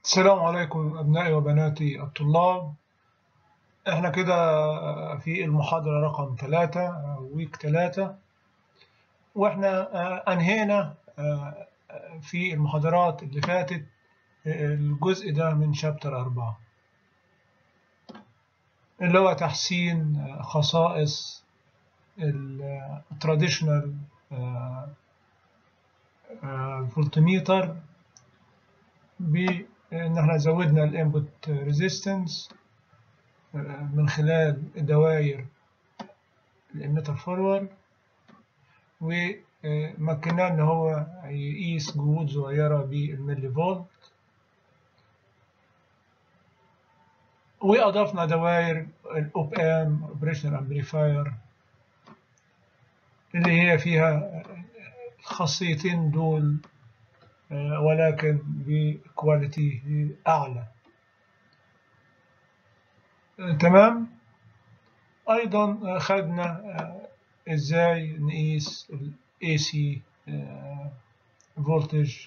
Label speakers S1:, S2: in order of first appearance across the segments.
S1: السلام عليكم أبنائي وبناتي الطلاب احنا كده في المحاضرة رقم ثلاثة ويك ثلاثة واحنا أنهينا في المحاضرات اللي فاتت الجزء ده من شابتر أربعة اللي هو تحسين خصائص التراديشنال فولتميتر بان احنا زودنا الانبوت ريزيستنس من خلال دوائر الاميتر فورورد ومكناه ان هو يقيس جهود صغيره بالملي فولت واضفنا دوائر الاوب ام اوبريشنال امبليفاير اللي هي فيها الخاصيتين دول ولكن بكواليتي أعلى تمام أيضا خدنا إزاي نقيس ال AC فولتج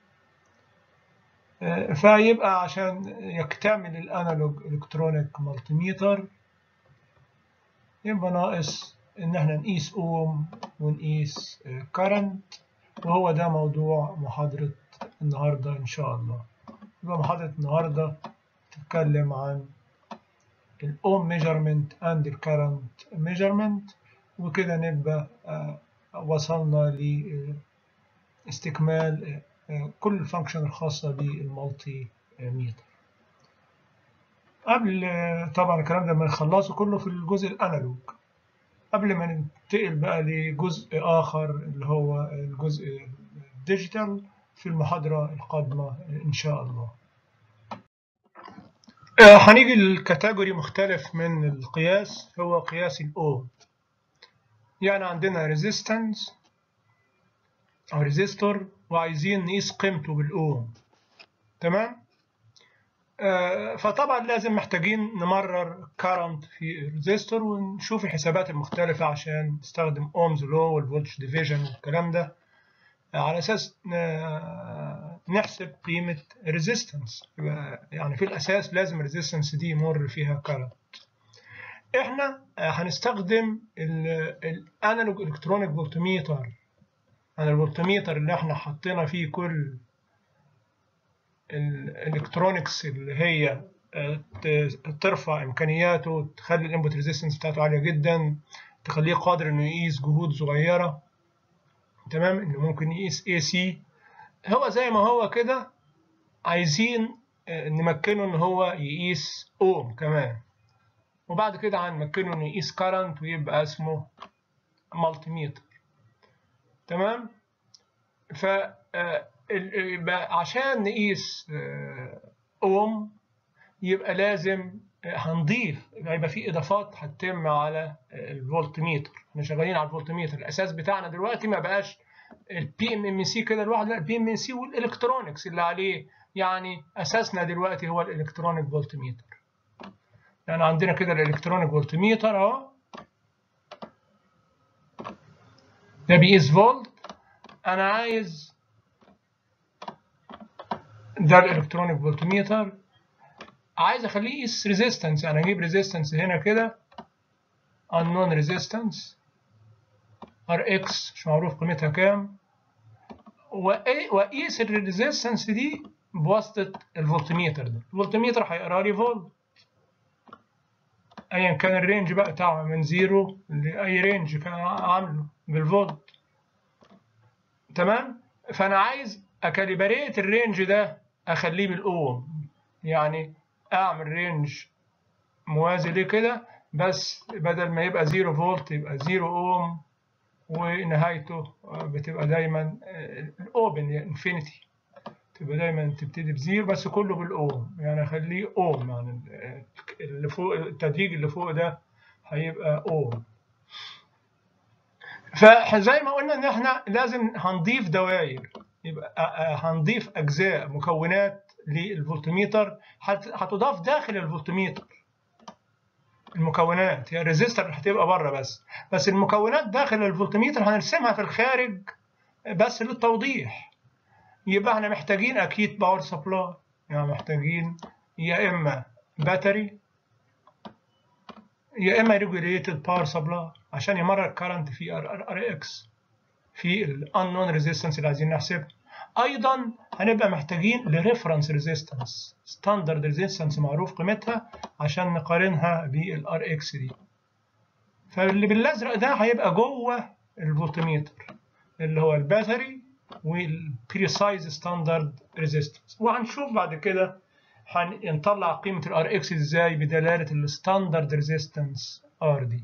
S1: فيبقى عشان يكتمل الانالوج الكترونيك مالتيميتر يبقى ناقص ان احنا نقيس اوم ونقيس كارنت وهو ده موضوع محاضرة النهاردة إن شاء الله يبقى محاضرة النهاردة تتكلم عن الأوم ميجرمنت أند الكارنت ميجرمنت وكده نبقى وصلنا لاستكمال كل الفانكشن الخاصة بالمالتي ميتر قبل طبعا الكلام ده ما نخلصه كله في الجزء الأنالوج قبل ما ننتقل بقى لجزء آخر اللي هو الجزء الديجيتال في المحاضرة القادمة إن شاء الله هنيجي للكاتيجوري مختلف من القياس هو قياس الأوم يعني عندنا ريزيستنس أو ريزيستور وعايزين نقيس قيمته بالأوم تمام؟ فطبعا لازم محتاجين نمرر كارنت في الريزيستور ونشوف الحسابات المختلفة عشان نستخدم اومز لو والفولتج ديفيجن والكلام ده على اساس نحسب قيمة ريزيستنس يعني في الاساس لازم الريزيستنس دي يمر فيها كارنت احنا هنستخدم الانالوج الكترونيك فولتميتر يعني الفولتميتر اللي احنا حطينا فيه كل الالكترونكس اللي هي ترفع امكانياته تخلي الانبوت ريزيستنس بتاعته عاليه جدا تخليه قادر انه يقيس جهود صغيره تمام انه ممكن يقيس اي سي هو زي ما هو كده عايزين نمكنه ان هو يقيس اوم كمان وبعد كده هنمكنه انه يقيس كارنت ويبقى اسمه مالتي ميتر تمام ف عشان نقيس اوم يبقى لازم هنضيف يبقى في اضافات هتتم على الفولت ميتر احنا شغالين على الفولت ميتر الاساس بتاعنا دلوقتي ما بقاش البي ام ام سي كده لوحده لا البي ام ام سي والالكترونكس اللي عليه يعني اساسنا دلوقتي هو الالكترونيك فولت ميتر يعني عندنا كده الالكترونيك فولت ميتر اهو ده بيقيس فولت انا عايز ده الالكترونيك فولتميتر عايز اخليه يقيس ريزيستنس يعني اجيب ريزيستنس هنا كده unknown ريزيستنس ار اكس مش معروف قيمتها كام واقيس الريزيستنس دي بواسطه الفولتميتر ده الفولتميتر هيقرا لي فولت ايا كان الرينج بقى بتاعه من زيرو لاي رينج كان عامله بالفولت تمام فانا عايز اكاليبريت الرينج ده اخليه بالاوم يعني اعمل رينج موازي ليه كده بس بدل ما يبقى زيرو فولت يبقى زيرو اوم ونهايته بتبقى دايما الاوبن انفينيتي تبقى دايما تبتدي بزيرو بس كله بالاوم يعني اخليه اوم يعني اللي فوق التدريج اللي فوق ده هيبقى اوم فزي ما قلنا ان احنا لازم هنضيف دوائر يبقى هنضيف اجزاء مكونات للفولتميتر هتضاف داخل الفولتميتر المكونات هي الريزيستور هتبقى بره بس بس المكونات داخل الفولتميتر هنرسمها في الخارج بس للتوضيح يبقى احنا محتاجين اكيد باور سبلاي يعني محتاجين يا اما باتري يا اما ريجوليتد باور سبلاي عشان يمرر كارنت في ار ار اكس في الانون ريزيستنس اللي عايزين نحسبها ايضا هنبقى محتاجين لريفرنس ريزيستنس ستاندرد ريزيستنس معروف قيمتها عشان نقارنها بالار اكس دي فاللي بالازرق ده هيبقى جوه الفولتميتر اللي هو الباتري والبريسايز ستاندرد ريزيستنس وهنشوف بعد كده هنطلع قيمه الار اكس ازاي بدلاله الستاندرد ريزيستنس ار دي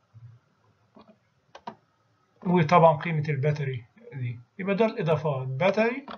S1: وطبعا قيمه الباتري دي يبقى ده الاضافات باتري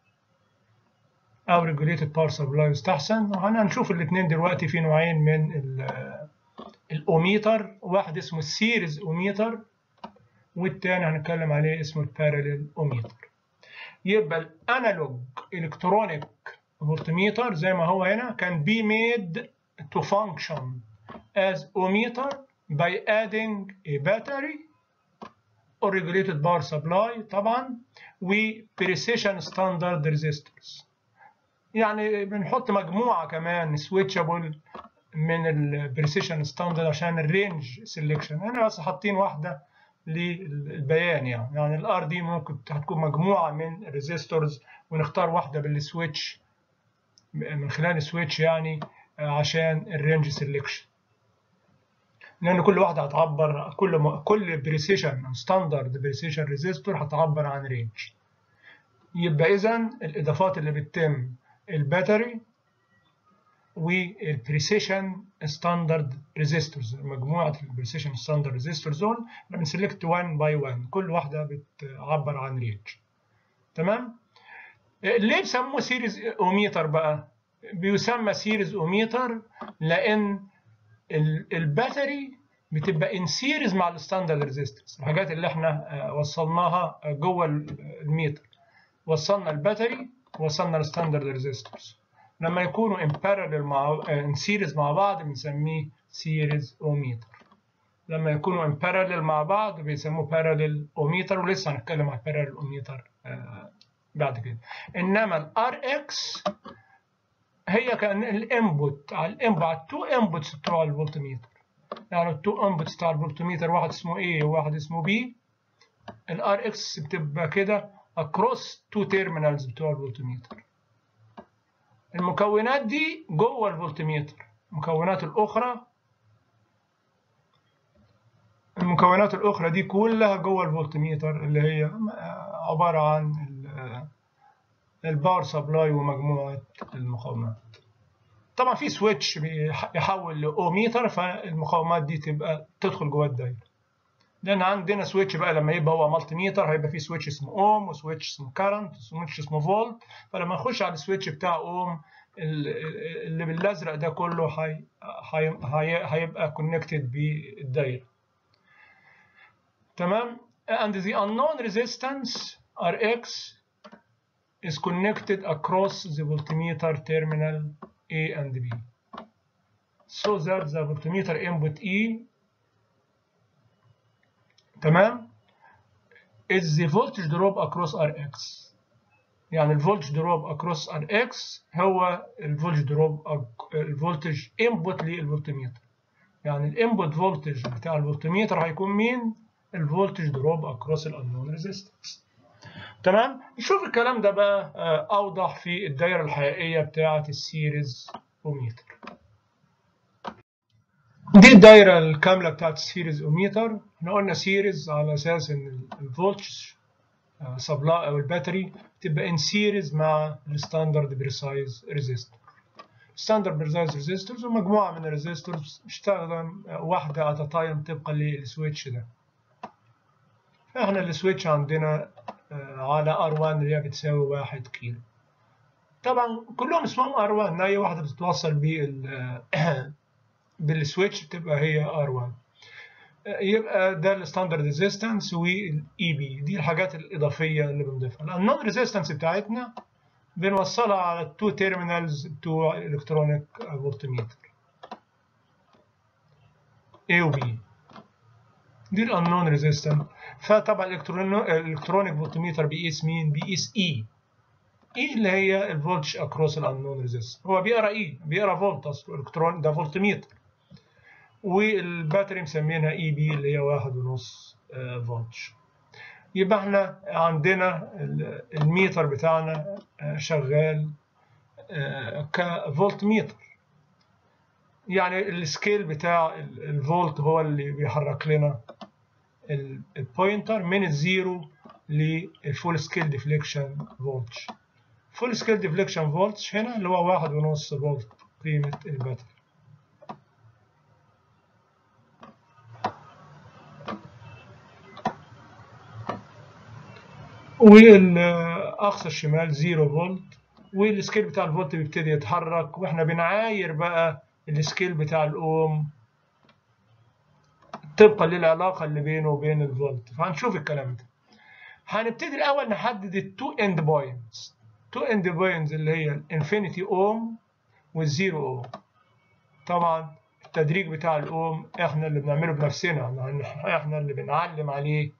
S1: او ريجوليتد باور سبلاي يستحسن وهنشوف الاثنين دلوقتي في نوعين من الاوميتر واحد اسمه السيريز اوميتر والتاني هنتكلم عليه اسمه الباراليل اوميتر يبقى الانالوج الكترونيك فولتميتر زي ما هو هنا كان be made to function as ohmmeter by adding a battery or regulated power supply طبعا و precision standard resistors يعني بنحط مجموعة كمان switchable من ال precision standard عشان الرينج سelection هنا بس حاطين واحدة للبيان يعني يعني الار دي ممكن هتكون مجموعة من الريزيستورز ونختار واحدة بالسويتش من خلال السويتش يعني عشان الرينج سelection لان كل واحده هتعبر كل م... كل بريسيشن ستاندرد بريسيشن ريزيستور هتعبر عن رينج يبقى اذا الاضافات اللي بتتم الباتري والبريسيشن ستاندرد ريزيستورز مجموعه البريسيشن ستاندرد ريزيستور زون احنا بنسلكت 1 باي 1 كل واحده بتعبر عن رينج تمام ليه بيسموه سيريز اوميتر بقى بيسمى سيريز اوميتر لان الباتري بتبقى ان سيريز مع الستاندرد ريزيستنس الحاجات اللي احنا وصلناها جوه الميتر وصلنا الباتري وصلنا الستاندرد ريزيستنس لما يكونوا ان بارallel مع ان سيريز مع بعض بنسميه سيريز اوميتر لما يكونوا ان بارallel مع بعض بيسموه باراليل اوميتر ولسه هنتكلم عن باراليل اوميتر بعد كده انما الار اكس هي كان الانبوت على الانبوت على التو انبوتس بتوع الفولتميتر يعني التو انبوتس بتاع الفولتميتر واحد اسمه A وواحد اسمه B الار اكس بتبقى كده اكروس تو تيرمينالز بتوع الفولتميتر المكونات دي جوه الفولتميتر المكونات الاخرى المكونات الاخرى دي كلها جوه الفولتميتر اللي هي عباره عن الباور سبلاي ومجموعه المقاومات طبعا في سويتش بيحول لاوميتر فالمقاومات دي تبقى تدخل جوه الدايره لان عندنا سويتش بقى لما يبقى هو مالتي ميتر هيبقى في سويتش اسمه اوم وسويتش اسمه كارنت وسويتش اسمه فولت فلما نخش على السويتش بتاع اوم اللي بالازرق ده كله هي هي هيبقى كونكتد بالدايره تمام and the unknown resistance Rx is connected across the voltmeter terminal A and B so that the voltmeter input E تمام is the voltage drop across Rx يعني الفولتج دروب across Rx هو الفولتج دروب الفولتج انبوت للفولتميتر يعني الانبوت فولتج بتاع الفولتميتر هيكون مين الفولتج دروب across الانون ريزيستنس تمام نشوف الكلام ده بقى اوضح في الدايره الحقيقيه بتاعه السيريز اوميتر دي الدايره الكامله بتاعه السيريز اوميتر احنا قلنا سيريز على اساس ان الفولتج سبلاي او الباتري تبقى ان سيريز مع الستاندرد بريسايز ريزيستور ستاندرد بريسايز ريزيستورز ومجموعه من الريزيستورز بتستخدم واحده ات تايم طبقا للسويتش ده فاحنا السويتش عندنا على R1 اللي هي بتساوي 1 كيلو طبعا كلهم اسمهم R1 اي واحده بتتوصل بال بالسويتش بتبقى هي R1 يبقى ده الستاندرد ريزيستنس والاي بي دي الحاجات الاضافيه اللي بنضيفها النون ريزيستنس بتاعتنا بنوصلها على التو تيرمينالز بتوع الكترونيك فولتميتر A و B دي الانون ريزيستنس فطبعا الالكترونيك فولتميتر بيقيس مين؟ بيقيس اي اي اللي هي الفولتج اكروس الانون ريزيست هو بيقرا اي بيقرا فولت اصل الكترون ده فولت ميتر والباتري مسمينها اي بي اللي هي واحد ونص فولتج يبقى احنا عندنا الميتر بتاعنا شغال كفولت ميتر يعني السكيل بتاع الفولت هو اللي بيحرك لنا البوينتر من الزيرو للفول سكيل ديفليكشن فولتج فول سكيل ديفليكشن فولتج هنا اللي هو واحد ونص فولت قيمة الباتري والاقصى الشمال 0 فولت والسكيل بتاع الفولت بيبتدي يتحرك واحنا بنعاير بقى السكيل بتاع الاوم طبقا للعلاقه اللي بينه وبين الفولت فهنشوف الكلام ده هنبتدي الاول نحدد التو اند بوينتس تو اند بوينتس اللي هي الانفينيتي اوم والزيرو اوم طبعا التدريج بتاع الاوم احنا اللي بنعمله بنفسنا احنا اللي بنعلم عليه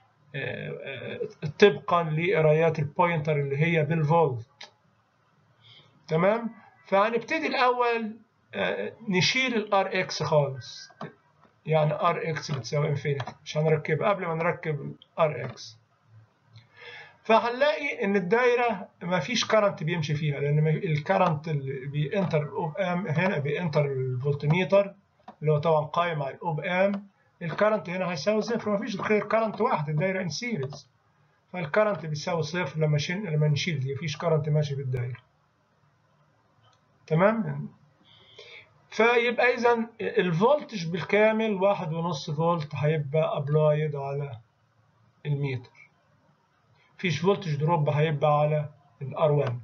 S1: طبقا لقرايات البوينتر اللي هي بالفولت تمام فهنبتدي الاول نشيل الار اكس خالص يعني ار اكس بتساوي انفينيتي مش هنركبها قبل ما نركب الار اكس فهنلاقي ان الدايره ما فيش كرنت بيمشي فيها لان الكرنت اللي بينتر الاوب ام هنا بينتر الفولتميتر اللي هو طبعا قايم على الاوب ام الكرنت هنا هيساوي صفر مفيش غير كرنت واحد الدايره ان سيريز فالكرنت بيساوي صفر لما شن... لما نشيل دي مفيش كرنت ماشي في الدايره تمام فيبقى اذا الفولتج بالكامل واحد ونص فولت هيبقى ابلايد على الميتر مفيش فولتج دروب هيبقى على الار 1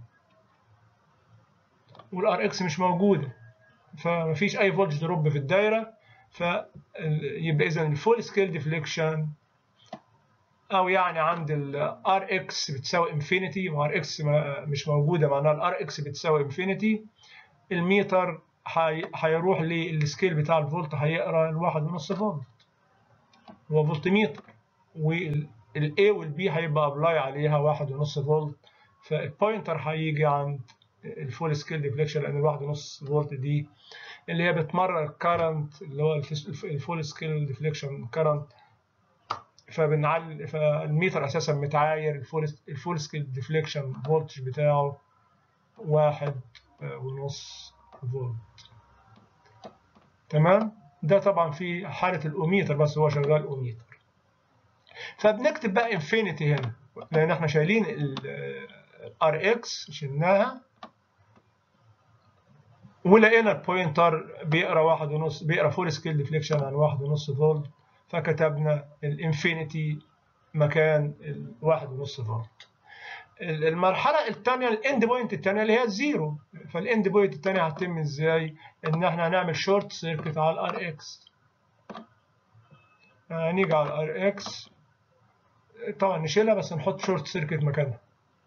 S1: والار اكس مش موجوده فمفيش اي فولتج دروب في الدايره فيبقى اذا الفول سكيل ديفليكشن او يعني عند الار اكس بتساوي انفينيتي وار اكس مش موجوده معناها الار اكس بتساوي انفينيتي الميتر هيروح للسكيل بتاع الفولت هيقرا الواحد ونص فولت هو فولت ميتر والاي والبي هيبقى ابلاي عليها واحد ونص فولت فالبوينتر هيجي عند الفول سكيل ديفليكشن لان الواحد ونص فولت دي اللي هي بتمرر الكرنت اللي هو الفول سكيل ديفليكشن كرنت فبنعل فالميتر اساسا متعاير الفول الفول سكيل ديفليكشن فولتج بتاعه واحد ونص فولت تمام ده طبعا في حاله الاوميتر بس هو شغال اوميتر فبنكتب بقى انفينيتي هنا لان احنا شايلين الار اكس شلناها ولقينا البوينتر بيقرا واحد ونص بيقرا فول سكيل ديفليكشن عن واحد ونص فولت فكتبنا الانفينيتي مكان الواحد ونص فولت المرحله الثانيه الاند بوينت الثانيه اللي هي الزيرو فالاند بوينت الثانيه هتتم ازاي ان احنا هنعمل شورت سيركت على الار اكس هنيجي على الار اكس طبعا نشيلها بس نحط شورت سيركت مكانها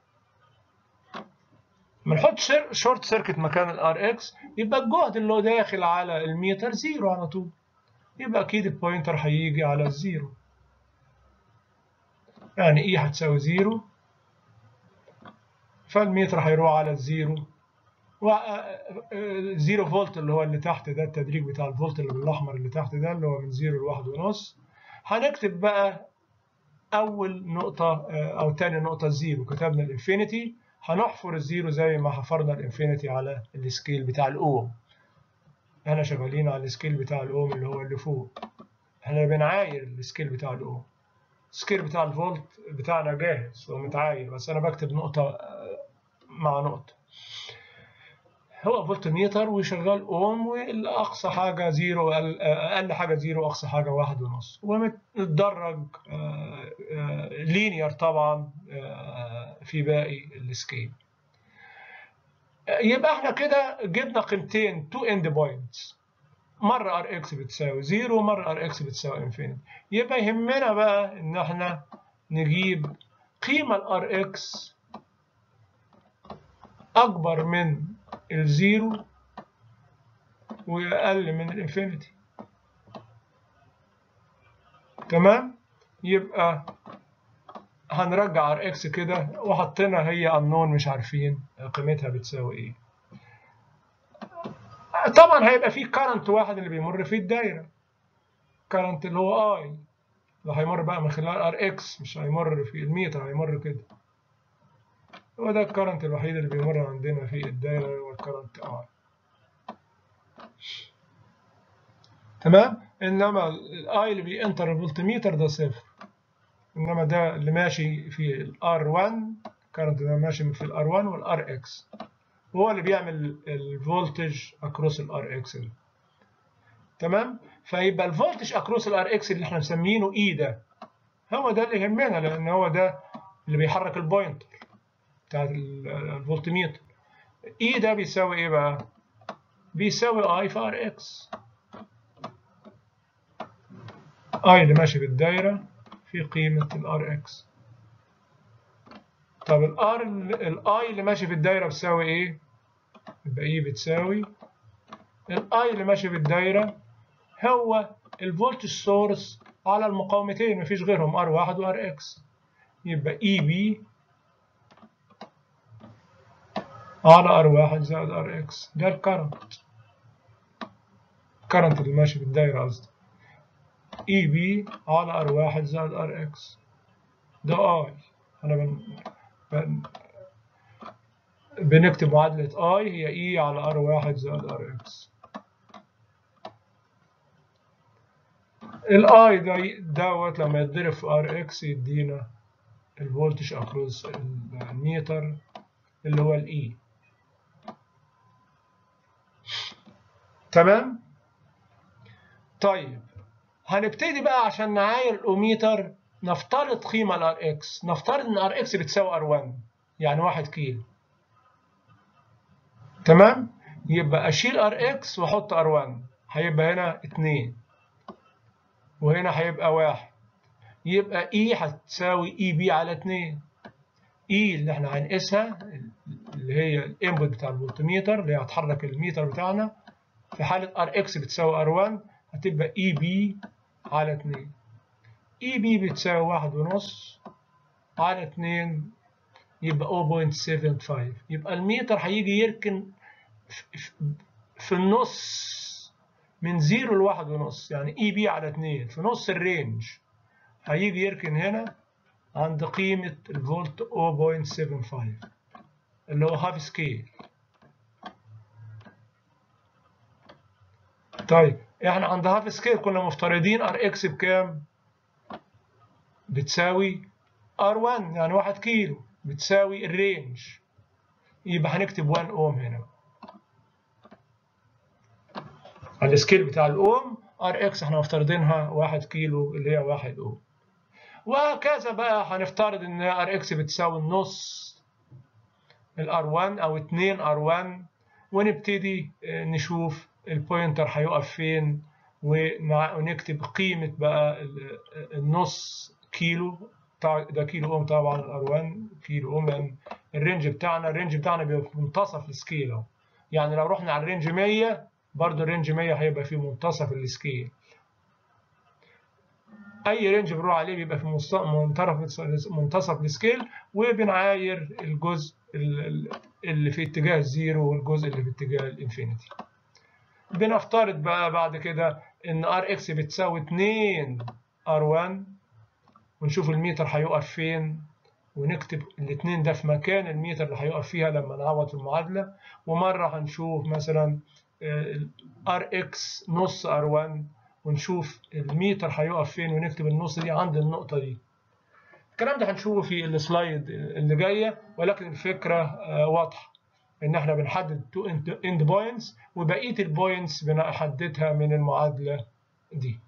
S1: ما نحط شورت سيركت مكان الار اكس يبقى الجهد اللي هو داخل على الميتر زيرو على طول يبقى اكيد البوينتر هيجي على الزيرو يعني اي هتساوي زيرو فالمتر هيروح على الزيرو و زيرو فولت اللي هو اللي تحت ده التدريج بتاع الفولت اللي بالاحمر اللي تحت ده اللي هو من زيرو لواحد ونص هنكتب بقى اول نقطة او تاني نقطة زيرو كتبنا الانفينيتي هنحفر الزيرو زي ما حفرنا الانفينيتي على السكيل بتاع الاوم احنا شغالين على السكيل بتاع الاوم اللي هو اللي فوق احنا بنعاير السكيل بتاع الاوم السكيل بتاع الفولت بتاعنا جاهز ومتعاير بس انا بكتب نقطة مع نقطة هو فولت ميتر وشغال اوم والاقصى حاجة زيرو اقل حاجة زيرو اقصى حاجة واحد ونص ومتدرج لينير طبعا في باقي السكيل يبقى احنا كده جبنا قيمتين تو اند بوينتس مرة ار اكس بتساوي زيرو مرة ار اكس بتساوي انفينيتي يبقى يهمنا بقى ان احنا نجيب قيمة الار اكس اكبر من الزيرو واقل من الانفينيتي تمام يبقى هنرجع ار اكس كده وحطينا هي unknown مش عارفين قيمتها بتساوي ايه طبعا هيبقى في كارنت واحد اللي بيمر في الدايره كارنت اللي هو اي ده هيمر بقى من خلال ار اكس مش هيمر في الميتر هيمر كده هو ده الكرنت الوحيد اللي بيمر عندنا في الدايرة هو الكرنت اي تمام انما الاي اللي بينتر الفولتميتر ده صفر انما ده اللي ماشي في الار 1 الكرنت ده ماشي في الار 1 والار اكس هو اللي بيعمل الفولتج اكروس الار اكس تمام فيبقى الفولتج اكروس الار اكس اللي احنا مسمينه اي ده هو ده اللي يهمنا لان هو ده اللي بيحرك البوينتر بتاع الفولتميتر اي ده بيساوي ايه بقى بيساوي اي في ار اكس اي اللي ماشي بالدايره في قيمه الار اكس طب الار الاي اللي ماشي في الدايره بتساوي ايه يبقى اي بتساوي الاي اللي ماشي بالدايره هو الفولتج سورس على المقاومتين مفيش غيرهم R1 و RX يبقى EB على R1 زائد RX ده الكرنت الكرنت اللي ماشي بالدايرة قصدي EB على R1 زائد RX ده I أنا بن... بن... بنكتب معادلة I هي E على R1 زائد RX الاي ده دوت لما يتضرب في ار اكس يدينا الفولتج اكروس الميتر اللي هو الاي تمام طيب هنبتدي بقى عشان نعاير الاوميتر نفترض قيمه الار اكس نفترض ان ار اكس بتساوي ار 1 يعني 1 كيلو تمام يبقى اشيل ار اكس واحط ار 1 هيبقى هنا 2 وهنا هيبقى واحد يبقى اي هتساوي اي بي على 2 اي اللي احنا هنقيسها اللي هي الانبوت بتاع الفولتميتر اللي هي هتحرك الميتر بتاعنا في حالة ار اكس بتساوي ار 1 هتبقى اي بي على 2 اي بي بتساوي واحد ونص على 2 يبقى 0.75 يبقى الميتر هيجي يركن في النص من زيرو لواحد ونص يعني اي بي على اتنين في نص الرينج هيجي يركن هنا عند قيمة الفولت 0.75 اللي هو هاف سكيل طيب احنا عند هاف سكيل كنا مفترضين ار اكس بكام؟ بتساوي ار 1 يعني 1 كيلو بتساوي الرينج يبقى هنكتب 1 اوم هنا على السكيل بتاع الاوم ار اكس احنا مفترضينها 1 كيلو اللي هي 1 اوم وهكذا بقى هنفترض ان ار اكس بتساوي النص الار 1 او 2 ار 1 ونبتدي نشوف البوينتر هيقف فين ونكتب قيمة بقى النص كيلو ده كيلو اوم طبعا الار 1 كيلو اوم لان الرينج بتاعنا الرينج بتاعنا بيبقى في منتصف السكيل اهو يعني لو رحنا على الرينج 100 برضه رينج 100 هيبقى في منتصف السكيل اي رينج بنروح عليه بيبقى في منتصف منتصف السكيل وبنعاير الجزء اللي في اتجاه الزيرو والجزء اللي في اتجاه الانفينيتي بنفترض بقى بعد كده ان ار اكس بتساوي 2 ار 1 ونشوف الميتر هيقف فين ونكتب الاثنين ده في مكان الميتر اللي هيقف فيها لما نعوض المعادله ومره هنشوف مثلا ار اكس نص ار 1 ونشوف الميتر هيقف فين ونكتب النص دي عند النقطه دي الكلام ده هنشوفه في السلايد اللي جايه ولكن الفكره واضحه ان احنا بنحدد تو اند بوينتس وبقيه البوينتس بنحددها من المعادله دي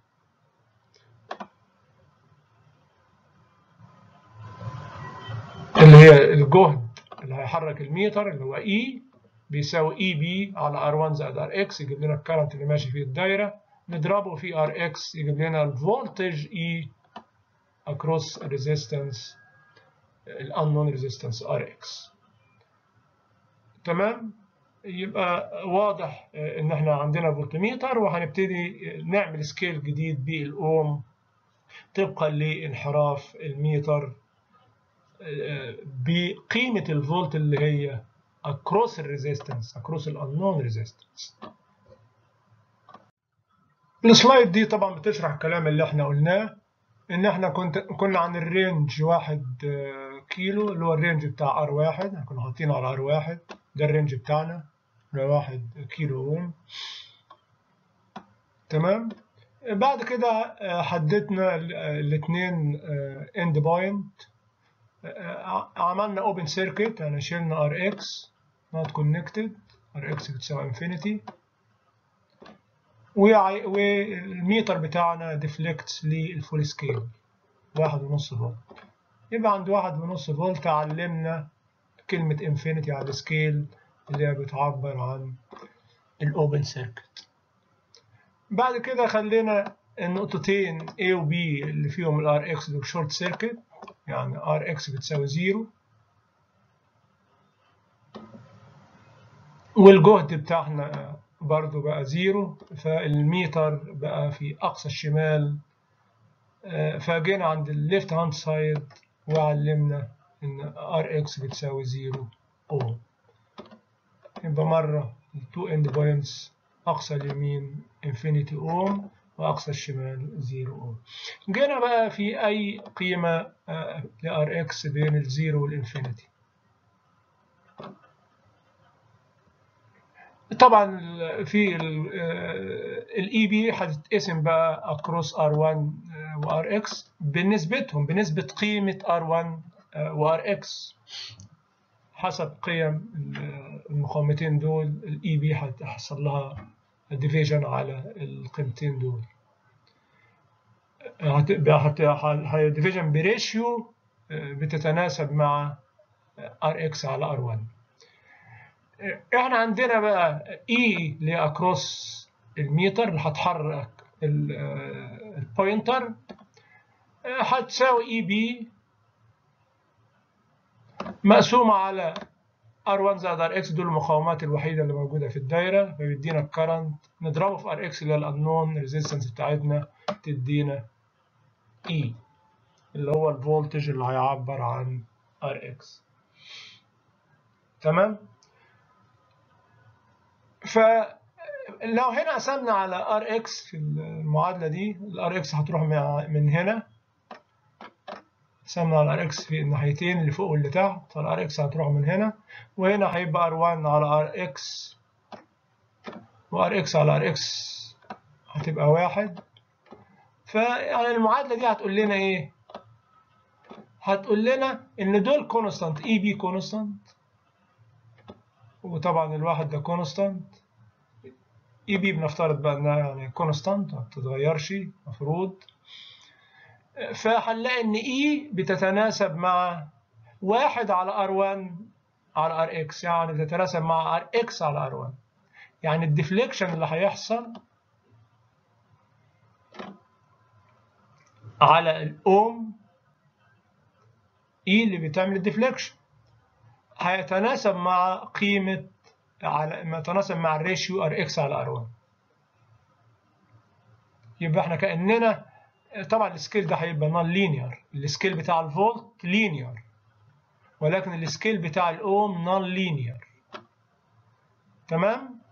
S1: اللي هي الجهد اللي هيحرك الميتر اللي هو اي بيساوي اي بي على ار 1 زائد ار اكس يجيب لنا الكرنت اللي ماشي فيه الدايره نضربه في ار اكس يجيب لنا الفولتج اي across resistance الانون resistance ار اكس تمام يبقى واضح ان احنا عندنا فولتميتر وهنبتدي نعمل سكيل جديد بالاوم طبقا لانحراف الميتر بقيمة الفولت اللي هي across الريزيستنس across الانون ريزيستنس السلايد دي طبعا بتشرح الكلام اللي احنا قلناه ان احنا كنت كنا عن الرينج واحد كيلو اللي هو الرينج بتاع ار واحد كنا حاطينه على ار واحد ده الرينج بتاعنا اللي هو واحد كيلو اوم تمام بعد كده حددنا الاثنين اند بوينت عملنا اوبن سيركت يعني شلنا ار اكس نوت كونكتد ار اكس بتساوي انفينيتي والميتر بتاعنا ديفليكت للفول سكيل واحد ونص فولت يبقى عند واحد ونص فولت علمنا كلمة انفينيتي على السكيل اللي هي بتعبر عن الاوبن سيركت بعد كده خلينا النقطتين A و B اللي فيهم الار اكس دول شورت سيركت يعني ار اكس بتساوي زيرو والجهد بتاعنا برضو بقى زيرو فالميتر بقى في أقصى الشمال فجينا عند الليفت هاند سايد وعلمنا إن ار اكس بتساوي زيرو اوم يبقى مرة التو اند بوينتس أقصى اليمين انفينيتي اوم وأقصى الشمال زيرو اوم جينا بقى في أي قيمة لار اكس بين الزيرو والانفينيتي طبعا في الاي بي هتتقسم بقى اكروس ار 1 وار اكس بنسبتهم بنسبه قيمه ار 1 وار اكس حسب قيم المقاومتين دول الاي بي هتحصل لها ديفيجن على القيمتين دول هتبقى ديفيجن بريشيو بتتناسب مع ار اكس على ار 1 احنا عندنا بقى اي اللي اكروس الميتر اللي هتحرك البوينتر هتساوي اي بي مقسومة على R1 زائد RX دول المقاومات الوحيدة اللي موجودة في الدايرة فبيدينا الكرنت نضربه في RX اللي هي الأنون ريزيستنس بتاعتنا تدينا E اللي هو الفولتج اللي هيعبر عن RX تمام؟ فلو هنا قسمنا على RX في المعادلة دي ال RX هتروح من هنا قسمنا على RX في الناحيتين اللي فوق واللي تحت فال RX هتروح من هنا وهنا هيبقى R1 على RX و RX على RX هتبقى واحد فيعني المعادلة دي هتقول لنا إيه؟ هتقول لنا إن دول كونستانت إي بي كونستانت وطبعا الواحد ده كونستانت اي بي بنفترض بقى انها يعني كونستانت ما بتتغيرش مفروض فهنلاقي ان اي بتتناسب مع واحد على ار 1 على ار اكس يعني بتتناسب مع ار اكس على ار 1 يعني الديفليكشن اللي هيحصل على الاوم اي اللي بتعمل الديفليكشن هيتناسب مع قيمة على ما يتناسب مع الريشيو ار اكس على ار 1 يبقى احنا كأننا طبعا السكيل ده هيبقى نون لينير السكيل بتاع الفولت لينير ولكن السكيل بتاع الاوم نون لينير تمام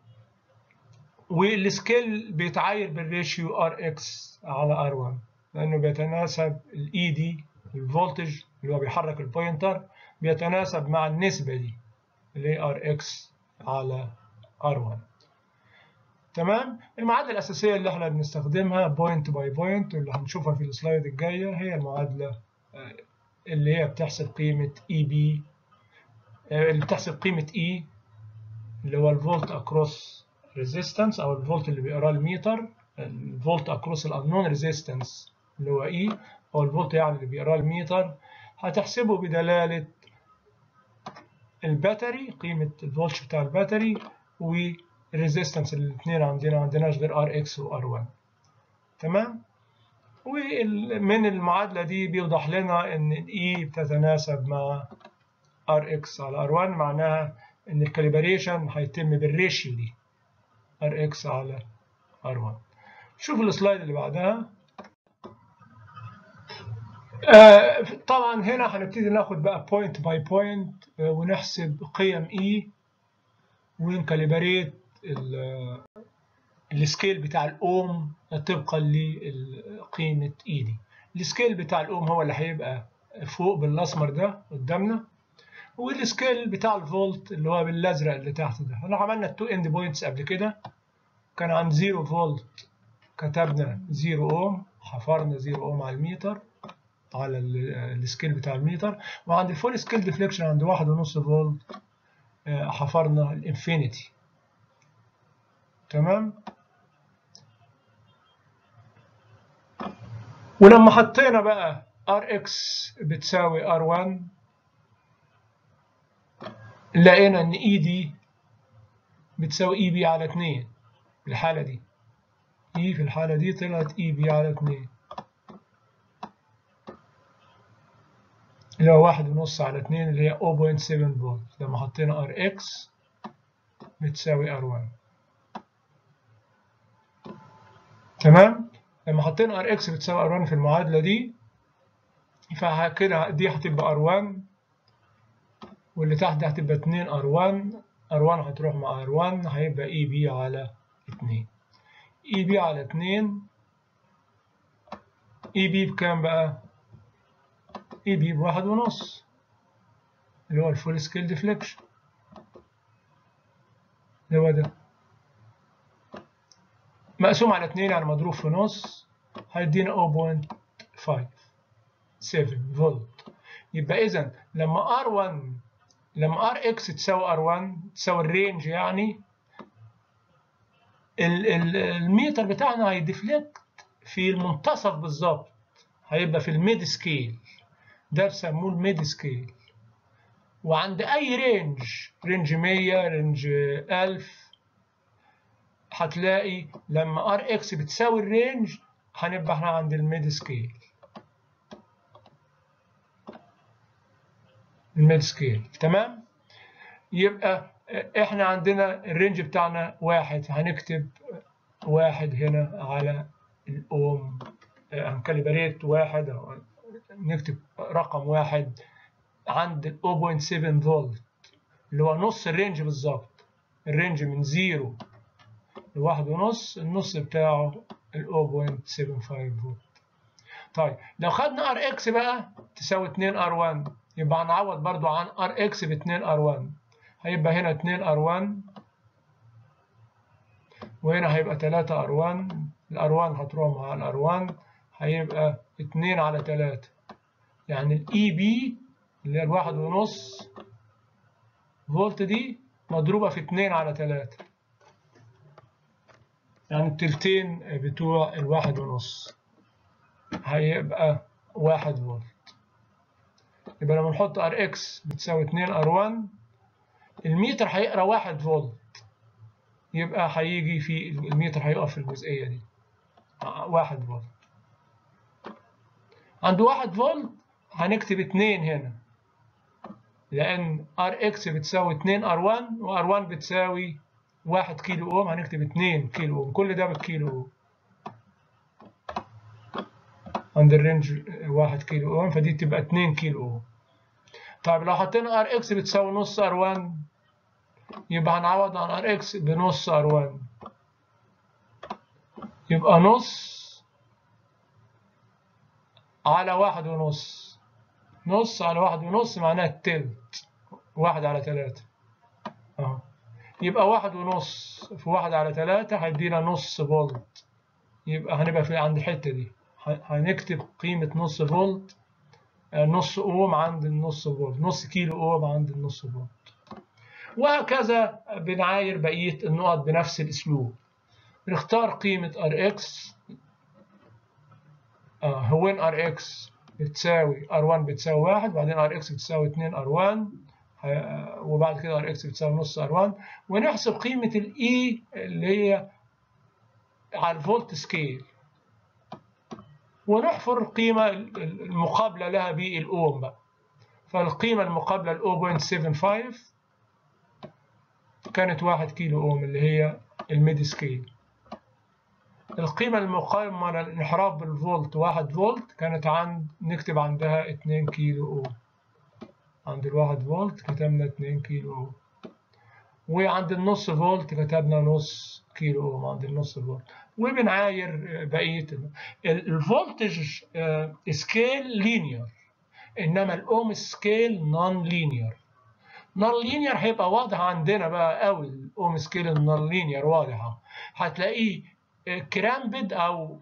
S1: والسكيل بيتعاير بالريشيو ار اكس على ار 1 لانه بيتناسب الاي دي الفولتج اللي هو بيحرك البوينتر بيتناسب مع النسبة دي اللي هي Rx على R1 تمام المعادلة الأساسية اللي احنا بنستخدمها بوينت باي بوينت واللي هنشوفها في السلايد الجاية هي المعادلة اللي هي بتحسب قيمة EB اللي بتحسب قيمة E اللي هو الفولت أكروس ريزيستنس أو الفولت اللي بيقراه الميتر الفولت أكروس الأنون ريزيستنس اللي هو E أو الفولت يعني اللي بيقراه الميتر هتحسبه بدلالة الباتري قيمة الفولت بتاع الباتري والريزيستنس الاثنين عندنا ما عندناش غير ار اكس وار 1 تمام ومن المعادلة دي بيوضح لنا ان الاي بتتناسب مع ار اكس على ار 1 معناها ان الكاليبريشن هيتم بالريشيو دي ار اكس على ار 1 شوف السلايد اللي بعدها آه طبعا هنا هنبتدي ناخد بقى بوينت باي بوينت ونحسب قيم اي ونكاليبريت السكيل بتاع الاوم طبقا لقيمه اي دي السكيل بتاع الاوم هو اللي هيبقى فوق بالاسمر ده قدامنا والسكيل بتاع الفولت اللي هو بالازرق اللي تحت ده احنا عملنا التو اند بوينتس قبل كده كان عند 0 فولت كتبنا 0 اوم حفرنا 0 اوم على الميتر على السكيل بتاع الميتر وعند الفول سكيل ديفليكشن عند 1.5 فولت حفرنا الانفينيتي تمام ولما حطينا بقى Rx بتساوي R1 لقينا ان اي دي بتساوي اي بي على 2 في الحالة دي اي في الحالة دي طلعت اي بي على 2 اللي هو واحد ونص على 2 اللي هي 0.7 فولت لما حطينا ار اكس بتساوي ار 1 تمام لما حطينا ار اكس بتساوي ار 1 في المعادلة دي فكده دي هتبقى ار 1 واللي تحت دي هتبقى 2 ار 1 ار 1 هتروح مع ار 1 هيبقى اي بي على 2 اي بي على 2 اي بي بكام بقى؟ اي بي بواحد ونص اللي هو الفول سكيل ديفليكشن اللي هو ده مقسوم على 2 يعني مضروب في نص هيدينا 0.57 فولت يبقى اذا لما R1 لما Rx تساوي R1 تساوي الرينج يعني الميتر بتاعنا هيديفليكت في المنتصف بالظبط هيبقى في الميد سكيل ده بيسموه الميد سكيل وعند اي رينج رينج 100 رينج 1000 هتلاقي لما ار اكس بتساوي الرينج هنبقى احنا عند الميد سكيل الميد سكيل تمام يبقى احنا عندنا الرينج بتاعنا واحد هنكتب واحد هنا على الاوم هنكاليبريت واحد أو نكتب رقم واحد عند ال 0.7 فولت اللي هو نص الرينج بالظبط الرينج من زيرو لواحد ونص النص بتاعه ال 0.75 فولت طيب لو خدنا ار اكس بقى تساوي 2 ار 1 يبقى هنعوض برضو عن ار اكس ب 2 ار 1 هيبقى هنا 2 ار 1 وهنا هيبقى 3 ار 1 الار 1 هتروح مع الار 1 هيبقى 2 على 3 يعني الاي بي اللي هي الواحد ونص فولت دي مضروبة في 2 على 3 يعني التلتين بتوع الواحد ونص هيبقى واحد فولت يبقى لما نحط ار اكس بتساوي 2 ار 1 الميتر هيقرا 1 فولت يبقى هيجي في الميتر هيقف في الجزئية دي 1 فولت عند 1 فولت هنكتب 2 هنا لأن ار اكس بتساوي 2 ار 1 وار 1 بتساوي 1 كيلو اوم هنكتب 2 كيلو اوم كل ده بالكيلو اوم عند الرينج 1 كيلو اوم فدي تبقى 2 كيلو اوم طيب لو حطينا ار اكس بتساوي نص ار 1 يبقى هنعوض عن ار اكس بنص ار 1 يبقى نص على واحد ونص نص على واحد ونص معناها التلت واحد على تلاتة اه يبقى واحد ونص في واحد على تلاتة هيدينا نص فولت يبقى هنبقى في عند الحتة دي هنكتب قيمة نص فولت نص اوم عند النص فولت نص كيلو اوم عند النص فولت وهكذا بنعاير بقية النقط بنفس الاسلوب بنختار قيمة Rx آه هو Rx بتساوي R1 بتساوي واحد بعدين Rx بتساوي 2 R1 وبعد كده Rx بتساوي نص R1 ونحسب قيمة ال E اللي هي على الفولت سكيل ونحفر القيمة المقابلة لها بالأوم بقى فالقيمة المقابلة ل 0.75 كانت 1 كيلو أوم اللي هي الميد سكيل القيمة المقاومة للانحراف بالفولت 1 فولت كانت عند نكتب عندها 2 كيلو أوم عند الواحد فولت كتبنا 2 كيلو أوم وعند النص فولت كتبنا نص كيلو أوم عند النص فولت وبنعاير بقية الفولتج سكيل لينير إنما الأوم سكيل نون لينير نون لينير هيبقى واضح عندنا بقى قوي الأوم سكيل النون لينير واضحة هتلاقيه كرامبد أو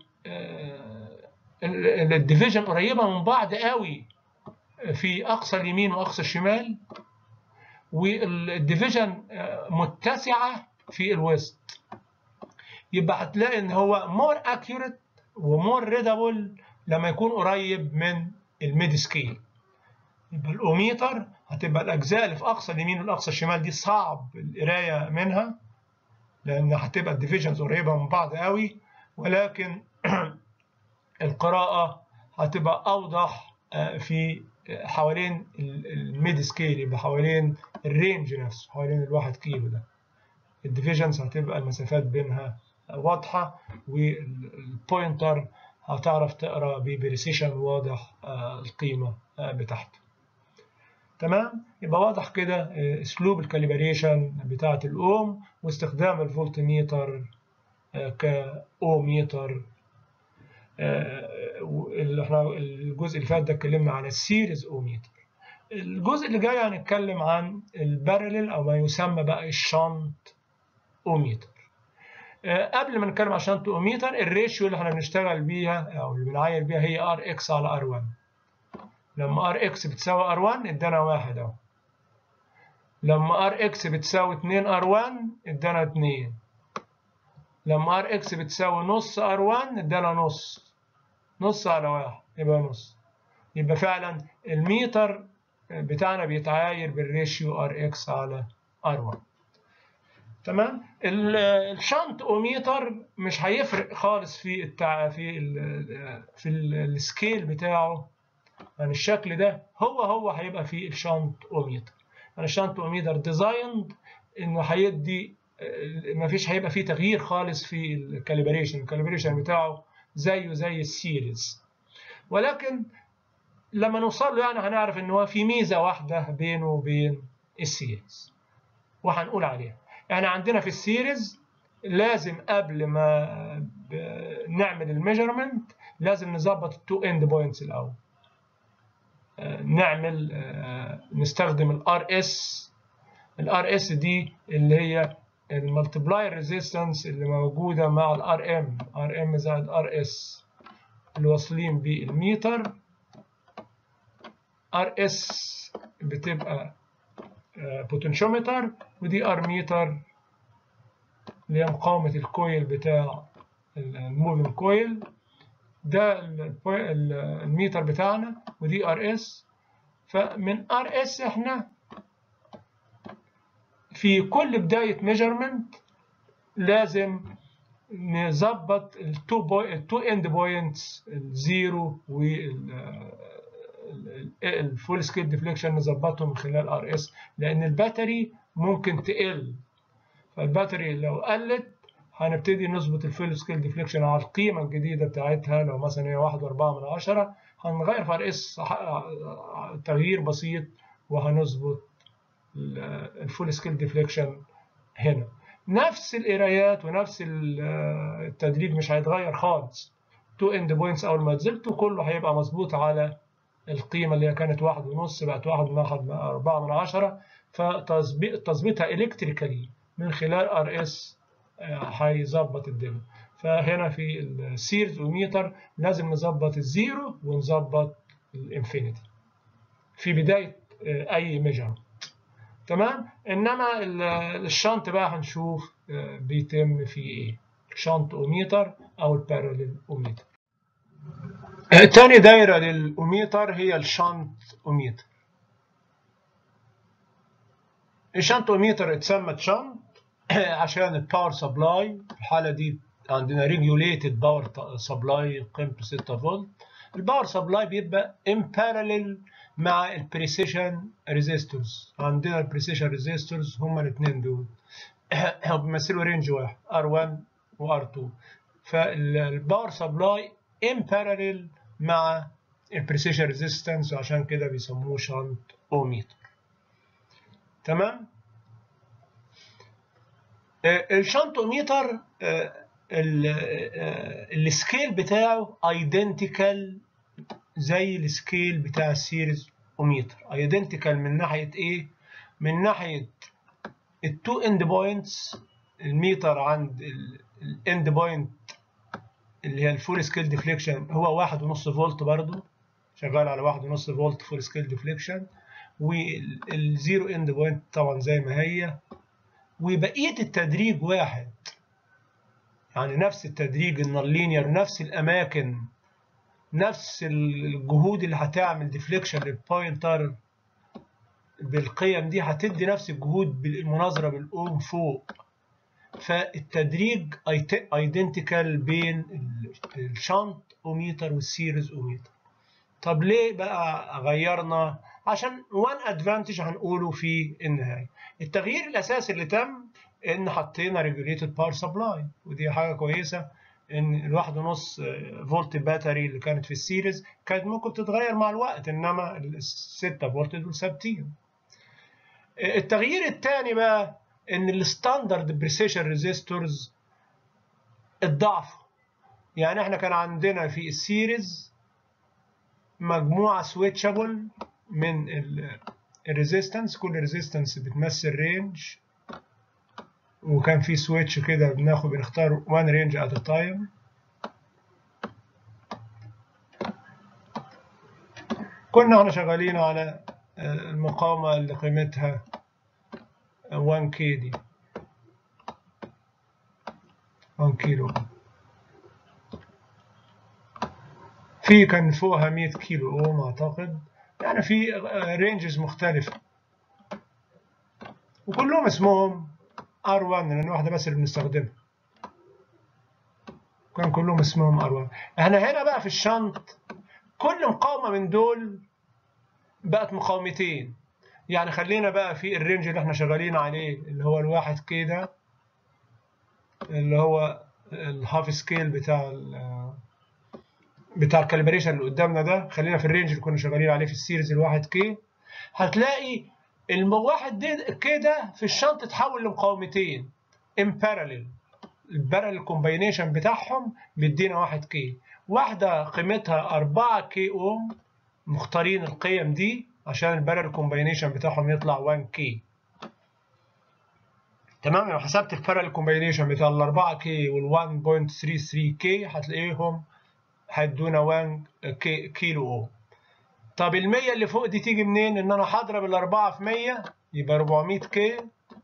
S1: الديفيجن قريبة من بعض قوي في أقصى اليمين وأقصى الشمال والديفيجن متسعة في الوسط يبقى هتلاقي ان هو مور اكيوريت ومور ريدابل لما يكون قريب من الميد سكيل يبقى الاوميتر هتبقى الاجزاء اللي في اقصى اليمين والاقصى الشمال دي صعب القرايه منها لان هتبقى الديفيجنز قريبه من بعض قوي ولكن القراءه هتبقى اوضح في حوالين الميد سكيل يبقى حوالين الرينج نفسه حوالين الواحد كيلو ده الديفيجنز هتبقى المسافات بينها واضحة والبوينتر هتعرف تقرا ببريسيشن واضح القيمة بتاعته تمام يبقى واضح كده اسلوب الكاليبريشن بتاعة الاوم واستخدام الفولت ميتر كاوميتر اللي احنا الجزء اللي فات ده اتكلمنا عن السيريز اوميتر الجزء اللي جاي هنتكلم عن البارلل او ما يسمى بقى الشنط اوميتر قبل ما نتكلم عن شنط اوميتر الريشيو اللي احنا بنشتغل بيها او اللي بنعاير بيها هي ار اكس على ار 1 لما ار اكس بتساوي ار 1 ادانا واحد اهو لما ار اكس بتساوي 2 ار 1 ادانا 2 لما ار اكس بتساوي نص ار 1 ادانا نص نص على واحد يبقى نص يبقى فعلا الميتر بتاعنا بيتعاير بالريشيو ار اكس على ار 1 تمام الشنط اوميتر مش هيفرق خالص في التع... في ال... في السكيل بتاعه يعني الشكل ده هو هو هيبقى في الشنط اوميتر يعني الشنط اوميتر ديزايند انه هيدي ما فيش هيبقى فيه تغيير خالص في الكاليبريشن الكاليبريشن بتاعه زيه زي السيريز ولكن لما نوصل له يعني هنعرف ان هو في ميزه واحده بينه وبين السيريز وهنقول عليها يعني عندنا في السيريز لازم قبل ما نعمل الميجرمنت لازم نظبط التو اند بوينتس الاول نعمل نستخدم الار اس الار اس دي اللي هي المالتبلاير ريزيستنس اللي موجوده مع الار ام ار ام زائد ار اس اللي واصلين بالميتر ار اس بتبقى بوتنشيومتر ودي ار ميتر اللي هي مقاومة الكويل بتاع الموفين كويل ده الميتر بتاعنا ودي ار اس فمن ار اس احنا في كل بداية ميجرمنت لازم نظبط التو بوي التو اند بوينتس الزيرو وال الفول سكيل ديفليكشن نظبطهم من خلال ار اس لان الباتري ممكن تقل فالباتري لو قلت هنبتدي نظبط الفول سكيل ديفليكشن على القيمه الجديده بتاعتها لو مثلا هي 1.4 من عشرة هنغير في ار اس تغيير بسيط وهنظبط الفول سكيل ديفليكشن هنا نفس القرايات ونفس التدريج مش هيتغير خالص تو اند بوينتس اول ما نزلته كله هيبقى مظبوط على القيمة اللي كانت واحد ونص بقت واحد من واحد أربعة من عشرة فتظبيطها إلكتريكالي من خلال ار اس هيظبط الدنيا فهنا في السيرز وميتر لازم نظبط الزيرو ونظبط الانفينيتي في بداية أي ميجر تمام إنما الشنط بقى هنشوف بيتم فيه إيه شنط أوميتر أو الباراليل أوميتر تاني دايرة للأوميتر هي الشنط أوميتر الشنط أوميتر اتسمت شنط عشان الباور سبلاي في الحالة دي عندنا ريجوليتد باور سبلاي قيمته 6 فولت الباور سبلاي بيبقى ان باراليل مع البريسيشن ريزيستورز عندنا البريسيشن ريزيستورز هما الاثنين دول بيمثلوا رينج واحد R1 و R2 فالباور سبلاي ان باراليل مع البريسيشن ريزيستنس وعشان كده بيسموه شانت اوميتر تمام الشانت اوميتر السكيل بتاعه ايدنتيكال زي السكيل بتاع السيريز اوميتر ايدنتيكال من ناحيه ايه من ناحيه التو اند بوينتس الميتر عند الاند بوينت اللي هي الفول سكيل ديفليكشن هو واحد ونص فولت برضو شغال على واحد ونص فولت فول سكيل ديفليكشن والزيرو اند بوينت طبعا زي ما هي وبقيه التدريج واحد يعني نفس التدريج النون نفس الاماكن نفس الجهود اللي هتعمل ديفليكشن للبوينتر بالقيم دي هتدي نفس الجهود بالمناظره بالاوم فوق فالتدريج ايدنتيكال بين الشنط اوميتر والسيريز اوميتر طب ليه بقى غيرنا عشان وان ادفانتج هنقوله في النهايه التغيير الاساسي اللي تم ان حطينا ريجوليتد باور سبلاي ودي حاجه كويسه ان الواحد ونص فولت باتري اللي كانت في السيريز كانت ممكن تتغير مع الوقت انما الستة فولت دول ثابتين التغيير الثاني بقى ان الستاندرد بريسيشن ريزيستورز اتضاعفوا يعني احنا كان عندنا في السيريز مجموعه سويتشابل من الريزيستنس كل ريزيستنس بتمثل رينج وكان في سويتش كده بناخد بنختار وان رينج ات تايم كنا احنا شغالين على المقاومة اللي قيمتها 1 كي دي 1 كيلو في كان فوقها 100 كيلو اوم اعتقد يعني في رينجز مختلفة وكلهم اسمهم R1 لأن واحدة بس اللي بنستخدمها كان كلهم اسمهم R1 احنا هنا بقى في الشنط كل مقاومة من دول بقت مقاومتين يعني خلينا بقى في الرينج اللي احنا شغالين عليه اللي هو الواحد كده اللي هو الهاف سكيل بتاع ال بتاع الكاليبريشن اللي قدامنا ده خلينا في الرينج اللي كنا شغالين عليه في السيريز الواحد كي هتلاقي الواحد كده في الشنط اتحول لمقاومتين ان باراليل الباراليل كومباينيشن بتاعهم بيدينا 1 كي واحده قيمتها 4 كي اوم مختارين القيم دي عشان الباراليل كومباينيشن بتاعهم يطلع 1 كي تمام لو حسبت الباراليل كومباينيشن بتاع ال 4 كي وال 1.33 كي هتلاقيهم هيدونا 1 كي كيلو اوم طب ال 100 اللي فوق دي تيجي منين؟ ان انا هضرب الاربعه في 100 يبقى 400 كي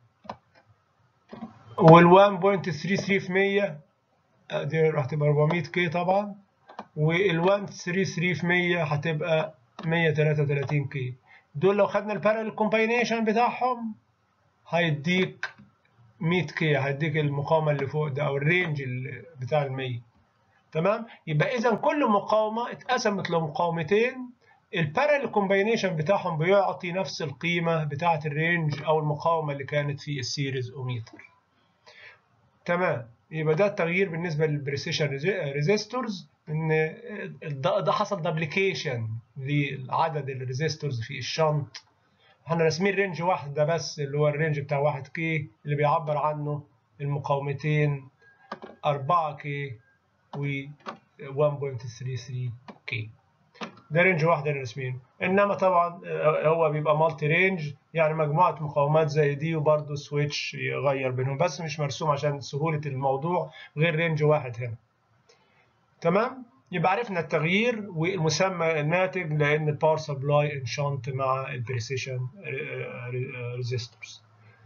S1: وال 1.33 في 100 دي راح تبقى 400 كي طبعا وال 133 في 100 هتبقى 133 كي دول لو خدنا البارل كومباينيشن بتاعهم هيديك 100 كي هيديك المقاومه اللي فوق ده او الرينج بتاع ال 100 تمام يبقى اذا كل مقاومه اتقسمت لمقاومتين البارل كومباينيشن بتاعهم بيعطي نفس القيمة بتاعة الرينج أو المقاومة اللي كانت في السيريز أوميتر تمام يبقى ده التغيير بالنسبة للبريسيشن ريزيستورز إن ده حصل دبليكيشن لعدد الريزيستورز في الشنط احنا راسمين رينج واحدة بس اللي هو الرينج بتاع 1 كي اللي بيعبر عنه المقاومتين 4 كي و 1.33 كي ده رينج واحد اللي رسمينه انما طبعا هو بيبقى مالتي رينج يعني مجموعه مقاومات زي دي وبرده سويتش يغير بينهم بس مش مرسوم عشان سهوله الموضوع غير رينج واحد هنا تمام يبقى عرفنا التغيير والمسمى الناتج لان الباور سبلاي انشانت مع البريسيشن ريزيستورز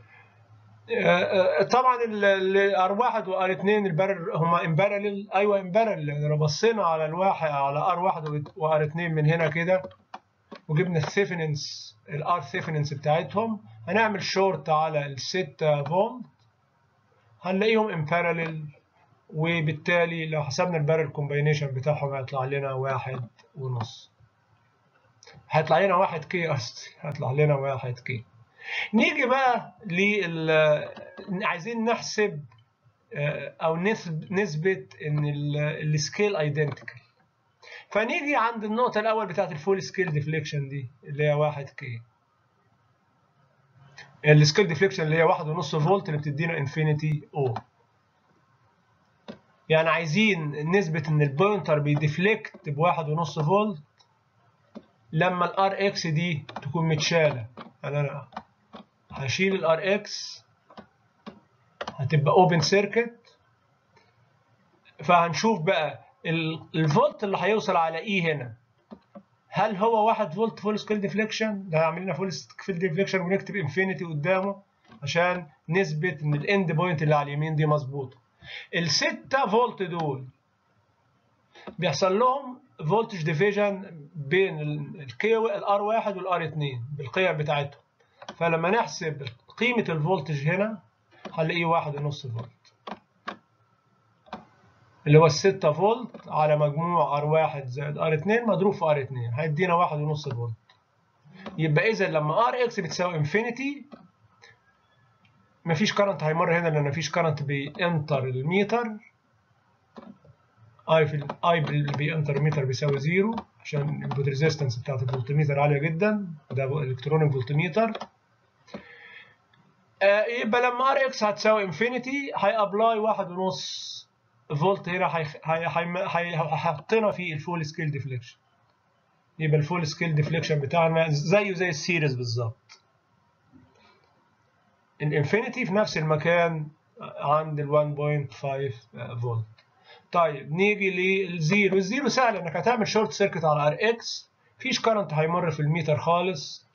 S1: طبعا الار واحد وار اتنين البارل هما امبارل ايوه امبارل لو بصينا على الواحد على ار واحد وار اتنين من هنا كده وجبنا الثيفننس الار ثيفننس بتاعتهم هنعمل شورت على ال 6 فولت هنلاقيهم امبارل وبالتالي لو حسبنا البارل كومباينيشن بتاعهم هيطلع لنا واحد ونص هيطلع لنا واحد كي قصدي هيطلع لنا واحد كي نيجي بقى لل عايزين نحسب او نسب نسبه ان السكيل ايدنتيكال فنيجي عند النقطه الاول بتاعت الفول سكيل ديفليكشن دي اللي هي 1 كي السكيل ديفليكشن اللي هي 1.5 فولت اللي بتدينا انفينيتي او يعني عايزين نثبت ان البوينتر بيديفليكت ب 1.5 فولت لما الار اكس دي تكون متشاله يعني انا هشيل الار اكس هتبقى اوبن سيركت فهنشوف بقى الفولت اللي هيوصل على اي هنا هل هو 1 فولت فول سكيل ديفليكشن ده هيعمل لنا فول سكيل ديفليكشن ونكتب انفينيتي قدامه عشان نثبت ان الاند بوينت اللي على اليمين دي مظبوطه ال 6 فولت دول بيحصل لهم فولتج ديفيجن بين الكي الار 1 والار 2 بالقيم بتاعتهم فلما نحسب قيمه الفولتج هنا هنلاقيه واحد ونص فولت اللي هو الستة فولت على مجموع ار واحد زائد ار اتنين مضروب في ار اتنين هيدينا واحد ونص فولت يبقى اذا لما ار اكس بتساوي انفينيتي مفيش كرنت هيمر هنا لان مفيش كرنت بينتر الميتر اي في اي اللي بينتر الميتر بيساوي زيرو عشان البوت ريزيستنس بتاعت الفولتميتر عاليه جدا ده الكترونيك فولتميتر آه يبقى لما ار اكس هتساوي انفينيتي هيابلاي واحد ونص فولت هنا هيحطنا في الفول سكيل ديفليكشن يبقى الفول سكيل ديفليكشن بتاعنا زيه زي السيريز بالظبط الانفينيتي في نفس المكان عند ال 1.5 فولت طيب نيجي للزيرو الزيرو سهل انك هتعمل شورت سيركت على ار اكس مفيش كرنت هيمر في الميتر خالص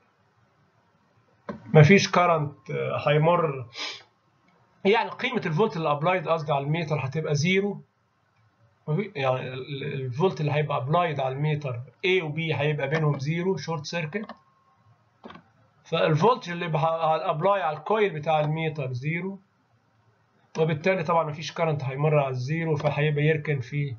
S1: مفيش كرنت هيمر يعني قيمة الفولت اللي ابلايد قصدي على الميتر هتبقى زيرو يعني الفولت اللي هيبقى ابلايد على الميتر A و B هيبقى بينهم زيرو شورت سيركت فالفولت اللي ابلاي على الكويل بتاع الميتر زيرو وبالتالي طبعا مفيش كرنت هيمر على الزيرو فهيبقى يركن في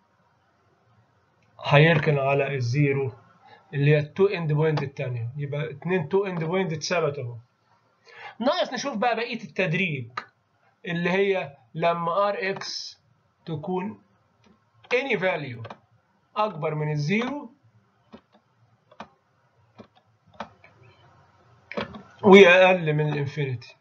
S1: هيركن على الزيرو اللي هي التو اند بوينت الثانيه يبقى اتنين تو اند بوينت اتثبت اهو ناقص نشوف بقى بقيه التدريج اللي هي لما ار اكس تكون any value اكبر من الزيرو واقل من الانفينيتي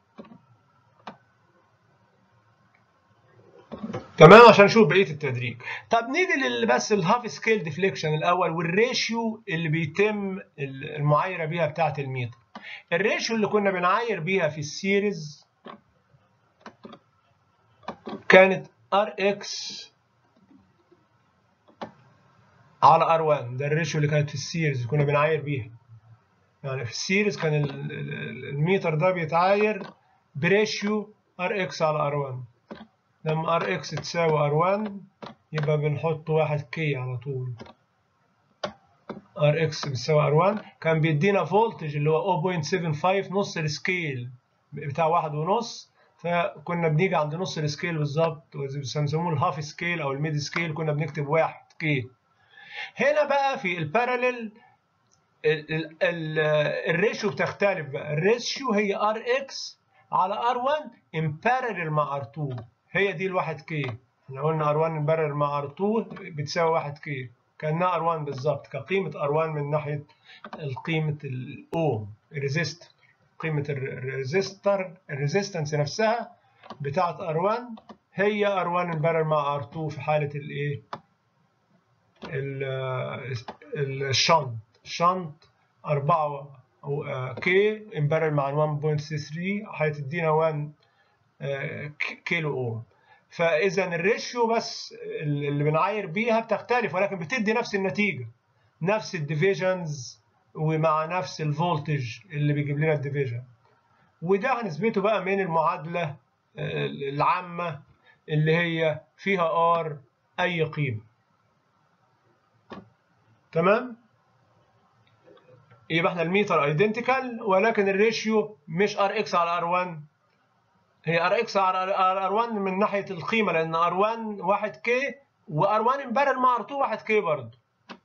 S1: تمام عشان نشوف بقيه التدريج طب نيجي بس الهاف سكيل ديفليكشن الاول والريشيو اللي بيتم المعايره بيها بتاعه الميتر الريشيو اللي كنا بنعاير بيها في السيريز كانت ار اكس على ار 1 ده الريشيو اللي كانت في السيريز كنا بنعاير بيها يعني في السيريز كان الميتر ده بيتعاير بريشيو ار اكس على ار 1 لما ار اكس تساوي ار 1 يبقى بنحط واحد كي على طول ار اكس بتساوي ار 1 كان بيدينا فولتج اللي هو 0.75 نص السكيل بتاع واحد ونص فكنا بنيجي عند نص السكيل بالظبط بنسموه الهاف سكيل او الميد سكيل كنا بنكتب واحد كي هنا بقى في الباراليل الريشيو بتختلف بقى الريشيو هي ار اكس على ار 1 ان باراليل مع ار 2 هي دي الواحد كي احنا قلنا ار 1 ان باراليل مع ار 2 بتساوي 1 كي كانها ار 1 بالظبط كقيمه ار 1 من ناحيه قيمه الاوم الريزيست قيمه الريزيستر الريزيستنس نفسها بتاعت ار 1 هي ار 1 ان باراليل مع ار 2 في حاله الايه الشنط شنط 4 كي ان باراليل مع 1.63 هتدينا 1 كيلو اوم فاذا الريشيو بس اللي بنعاير بيها بتختلف ولكن بتدي نفس النتيجه نفس الديفيجنز ومع نفس الفولتج اللي بيجيب لنا الديفيجن وده هنثبته بقى من المعادله العامه اللي هي فيها ار اي قيمه تمام يبقى احنا الميتر ايدنتيكال ولكن الريشيو مش ار اكس على ار 1 هي ار اكس على ار 1 من ناحيه القيمه لان ار 1 1 كي وار 1 امبارل مع ار 2 1 كي برضه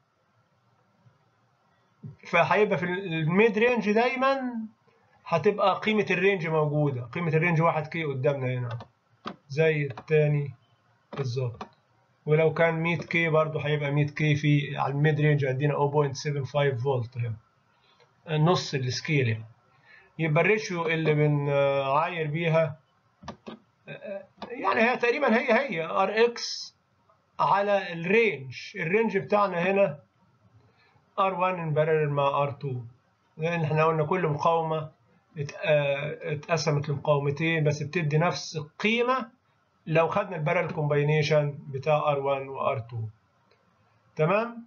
S1: فهيبقى في الميد رينج دايما هتبقى قيمه الرينج موجوده قيمه الرينج 1 كي قدامنا هنا زي التاني بالظبط ولو كان 100 كي برضه هيبقى 100 كي في على الميد رينج عندنا 0.75 فولت هنا نص السكيل يعني يبقى الريشيو اللي بنعاير بيها يعني هي تقريبا هي هي ار اكس على الرينج الرينج بتاعنا هنا ار 1 امبارل مع ار 2 لان احنا قلنا كل مقاومه اتقسمت لمقاومتين بس بتدي نفس القيمه لو خدنا البارل كومباينيشن بتاع R1 و R2 تمام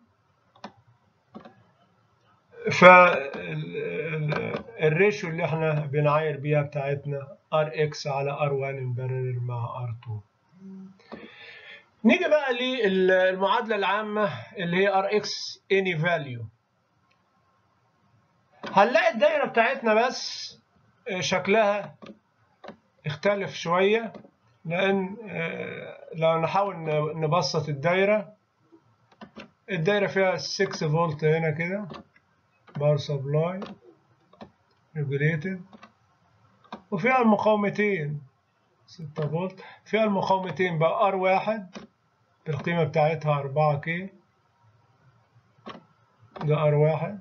S1: فالريشيو اللي احنا بنعاير بيها بتاعتنا Rx على R1 امبارل مع R2 نيجي بقى للمعادلة العامة اللي هي Rx any value هنلاقي الدايرة بتاعتنا بس شكلها اختلف شوية لأن لو نحاول نبسط الدايرة الدايرة فيها 6 فولت هنا كده باور سبلاي ريجوليتد وفيها المقاومتين 6 فولت فيها المقاومتين بقى ار واحد بالقيمة بتاعتها 4 كي ده ار واحد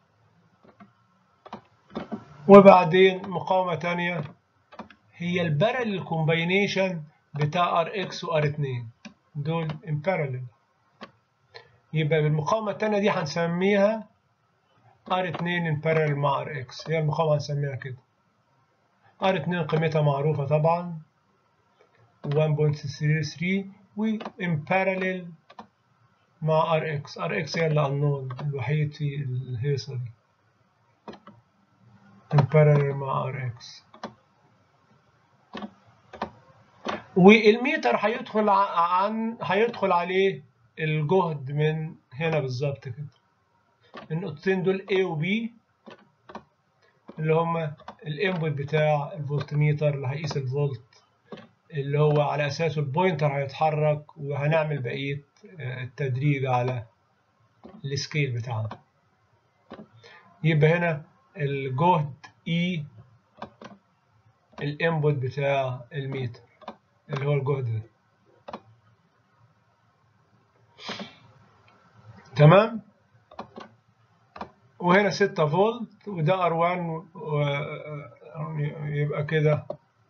S1: وبعدين مقاومة تانية هي البارل الكومباينيشن بتاع ار اكس وار 2 دول ان بارلل يبقى بالمقاومة التانية دي هنسميها ار 2 ان بارلل مع ار اكس هي المقاومة هنسميها كده ار 2 قيمتها معروفة طبعا 1.33 و ان بارلل مع ار اكس ار اكس هي اللي النون الوحيد في الهيصة دي ان بارلل مع ار اكس والميتر هيدخل عن هيدخل عليه الجهد من هنا بالظبط كده النقطتين دول A و B اللي هما الانبوت بتاع الفولتميتر اللي هيقيس الفولت اللي هو على اساسه البوينتر هيتحرك وهنعمل بقيه التدريج على السكيل بتاعنا يبقى هنا الجهد E الانبوت بتاع الميتر اللي هو الجهد ده تمام وهنا 6 فولت وده R1 يبقى كده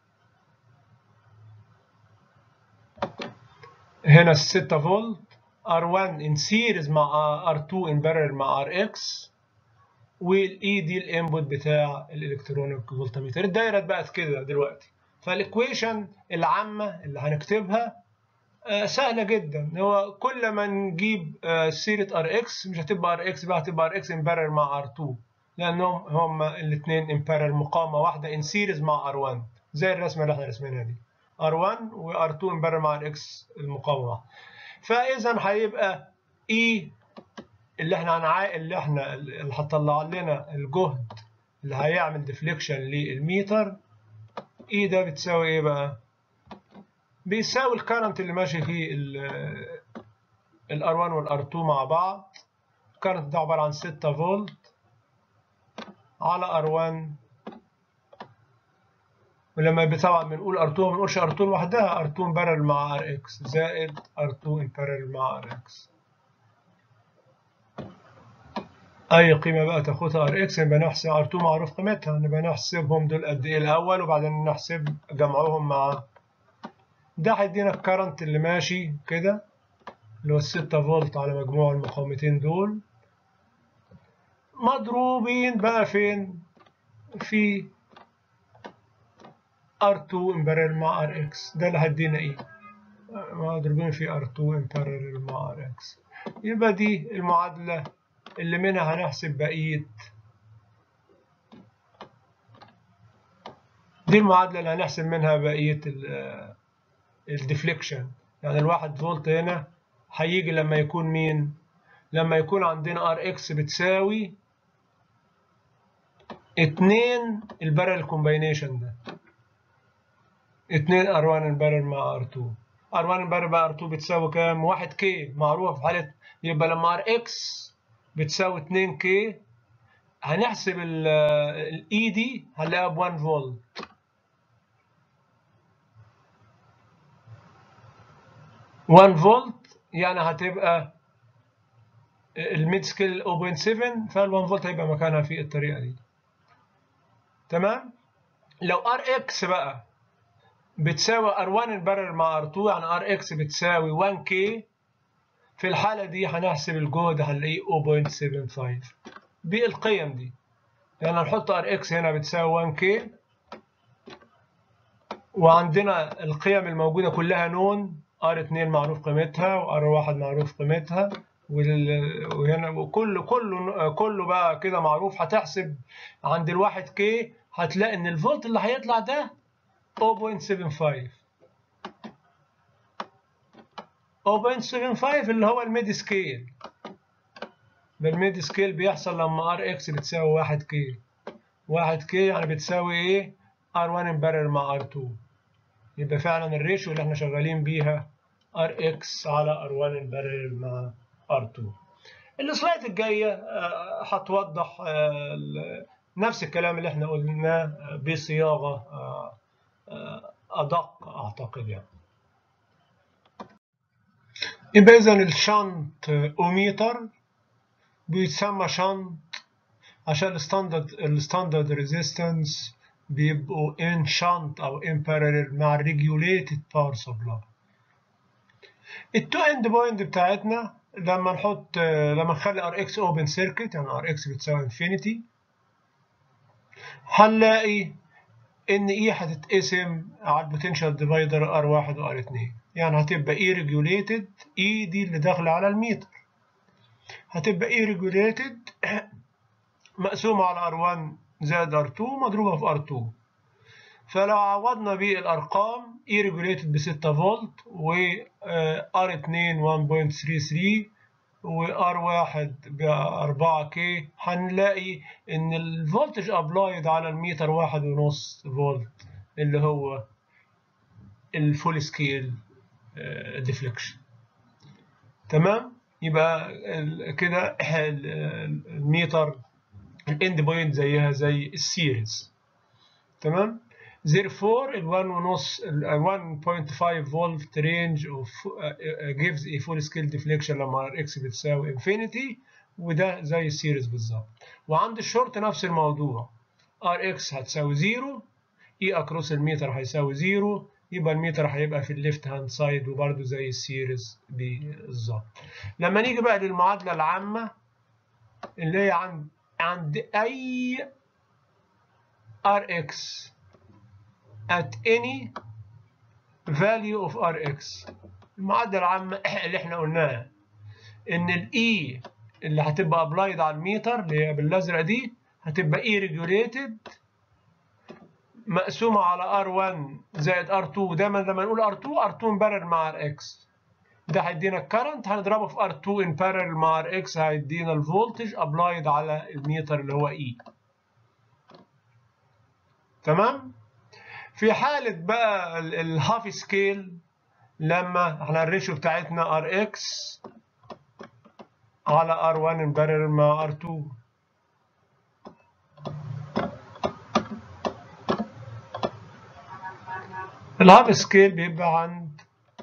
S1: هنا 6 فولت R1 in series مع R2 in parallel مع RX والاي دي الانبوت بتاع الالكترونيك فولتميتر الدايره بقت كده دلوقتي فالايكويشن العامه اللي هنكتبها آه سهله جدا هو كل ما نجيب آه سيره ار اكس مش هتبقى ار اكس بقى هتبقى ار اكس ان بارل مع ار 2 لانهم هما الاثنين ان بارل مقاومه واحده ان سيريز مع ار 1 زي الرسمه اللي احنا رسمينها دي ار 1 وار 2 ان بارل مع ار اكس المقاومه فاذا هيبقى اي اللي احنا هنع... اللي احنا اللي هتطلع لنا الجهد اللي هيعمل ديفليكشن للميتر اي ده بتساوي ايه بقى بيساوي الكرنت اللي ماشي فيه الار 1 والار 2 مع بعض الكرنت ده عباره عن 6 فولت على ار 1 ولما طبعا بنقول ار 2 ما بنقولش ار 2 لوحدها ار 2 بارل مع ار اكس زائد ار 2 ان بارل مع ار اكس اي قيمه بقى تاخدها ار اكس يبقى نحسب ار 2 معروف قيمتها نبقى نحسبهم دول قد ايه الاول وبعدين نحسب جمعهم مع ده هيدينا الكرنت اللي ماشي كده اللي هو 6 فولت على مجموع المقاومتين دول مضروبين بقى فين في R2 امبارل مع RX ده اللي هيدينا ايه مضروبين في R2 امبارل مع RX يبقى دي المعادلة اللي منها هنحسب بقية دي المعادلة اللي هنحسب منها بقية الديفليكشن يعني الواحد فولت هنا هيجي لما يكون مين لما يكون عندنا ار اكس بتساوي اتنين البارل كومباينيشن ده اتنين ار 1 البارل مع ار 2 ار 1 البارل مع ار 2 بتساوي كام؟ واحد كي معروفة في حالة يبقى لما ار اكس بتساوي 2 كي هنحسب الاي دي هنلاقيها ب 1 فولت 1 فولت يعني هتبقى الميد سكيل 0.7 فال 1 فولت هيبقى مكانها في الطريقه دي تمام لو ار اكس بقى بتساوي ار1 البارل مع ار2 يعني ار اكس بتساوي 1 كي في الحاله دي هنحسب الجهد هنلاقيه 0.75 بالقيم دي يعني هنحط ار اكس هنا بتساوي 1 كي وعندنا القيم الموجوده كلها نون ار2 معروف قيمتها وار1 معروف قيمتها وهنا وكله كله كله بقى كده معروف هتحسب عند الواحد كي هتلاقي ان الفولت اللي هيطلع ده 0.75 0.75 اللي هو الميد سكيل بالميد سكيل بيحصل لما ار اكس بتساوي 1 كي 1 كي يعني بتساوي ايه ار 1 امبارل مع ار 2 يبقى فعلا الريشيو اللي احنا شغالين بيها ار اكس على ار 1 امبارل مع ار 2 السلايد الجايه هتوضح نفس الكلام اللي احنا قلناه بصياغه ادق اعتقد يعني يبقى اذا الشنط اوميتر بيتسمى شنط عشان الستاندرد الستاندرد ريزيستنس بيبقوا ان شنط او ان باراليل مع الريجوليتد باور سبلاي التو اند بوينت بتاعتنا لما نحط لما نخلي ار اكس اوبن سيركت يعني ار اكس بتساوي انفينيتي هنلاقي ان اي هتتقسم على البوتنشال ديفايدر ار واحد وار اتنين يعني هتبقى اي ريجوليتد اي دي اللي داخله على الميتر هتبقى اي ريجوليتد مقسومة على ار1 زائد ار2 مضروبة في ار2 فلو عوضنا بالارقام اي ريجوليتد ب 6 فولت و ار2 1.33 وار1 ب 4 كي هنلاقي ان الفولتج ابلايد على الميتر واحد ونص فولت اللي هو الفول سكيل ديفليكشن تمام يبقى كده الميتر الاند بوينت زيها زي السيريز تمام therefore ال 1 ونص ال 1.5 فولت رينج of uh, gives a full scale deflection لما ار اكس بتساوي انفينيتي وده زي السيريز بالظبط وعند الشورت نفس الموضوع ار اكس هتساوي 0 اي اكروس الميتر هيساوي 0 يبقى الميتر هيبقى في الليفت هاند سايد وبرده زي السيريز بالظبط لما نيجي بقى للمعادله العامه اللي هي عند عند اي rx at any value of rx المعادله العامه اللي احنا قلناها ان الاي اللي هتبقى ابلايد على الميتر اللي هي بالازرق دي هتبقى اي ريجوليتد مقسومة على R1 زائد R2 دايما لما نقول R2 R2 امبارل مع RX ده هيدينا الكرنت هنضربه في R2 ان بارل مع RX هيدينا الفولتج ابلايد على الميتر اللي هو E تمام في حالة بقى الهاف سكيل لما احنا الريشيو بتاعتنا RX على R1 امبارل مع R2 الهاف سكيل بيبقى عند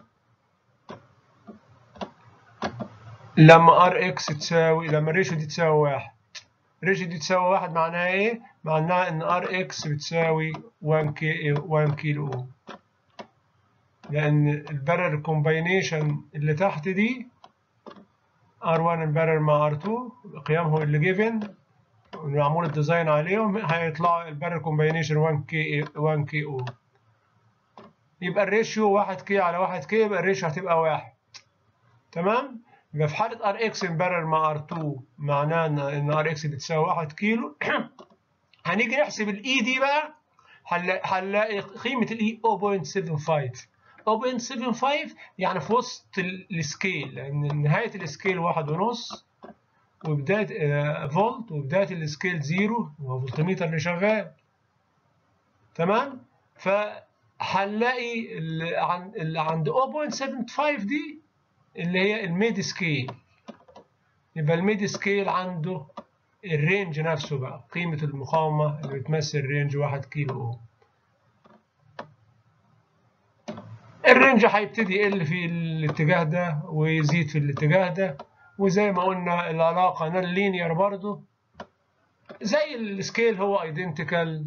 S1: لما ار اكس تساوي لما الريشيو دي تساوي واحد الريشيو دي تساوي واحد معناها ايه؟ معناها ان ار اكس بتساوي 1 كي 1 كيلو اوم لان البارل كومباينيشن اللي تحت دي ار1 البارل مع ار2 قيمهم اللي جيفن معمول الديزاين عليهم هيطلعوا البارل كومباينيشن 1 كي 1 كي اوم يبقى الريشيو 1 كي على 1 كي يبقى الريشيو هتبقى 1 تمام يبقى في حاله ار اكس امبارل مع ار 2 معناه ان ار اكس بتساوي 1 كيلو هنيجي نحسب الاي دي بقى هنلاقي قيمه الاي 0.75 0.75 يعني في وسط السكيل لان نهايه السكيل واحد ونص وبدايه فولت وبدايه السكيل زيرو هو فولتميتر اللي شغال تمام ف هنلاقي اللي عند 0.75 دي اللي هي الميد سكيل يبقى الميد سكيل عنده الرينج نفسه بقى قيمة المقاومة اللي بتمثل رينج 1 كيلو اوم الرينج هيبتدي يقل في الاتجاه ده ويزيد في الاتجاه ده وزي ما قلنا العلاقة نون لينير برضو زي السكيل هو ايدنتيكال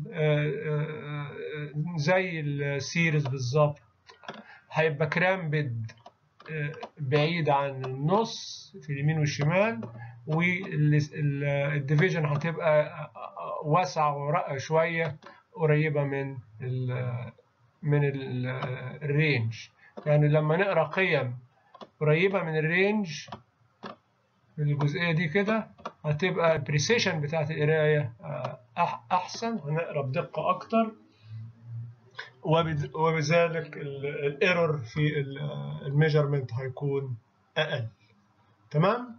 S1: زي السيريز بالظبط هيبقى كرامبد بعيد عن النص في اليمين والشمال والديفيجن هتبقى واسعة ورقة شوية قريبة من ال من ال الرينج يعني لما نقرا قيم قريبة من الرينج الجزئية دي كده هتبقى البريسيشن بتاعت القراية أحسن هنقرا بدقة أكتر وبذلك الايرور في الميجرمنت هيكون أقل تمام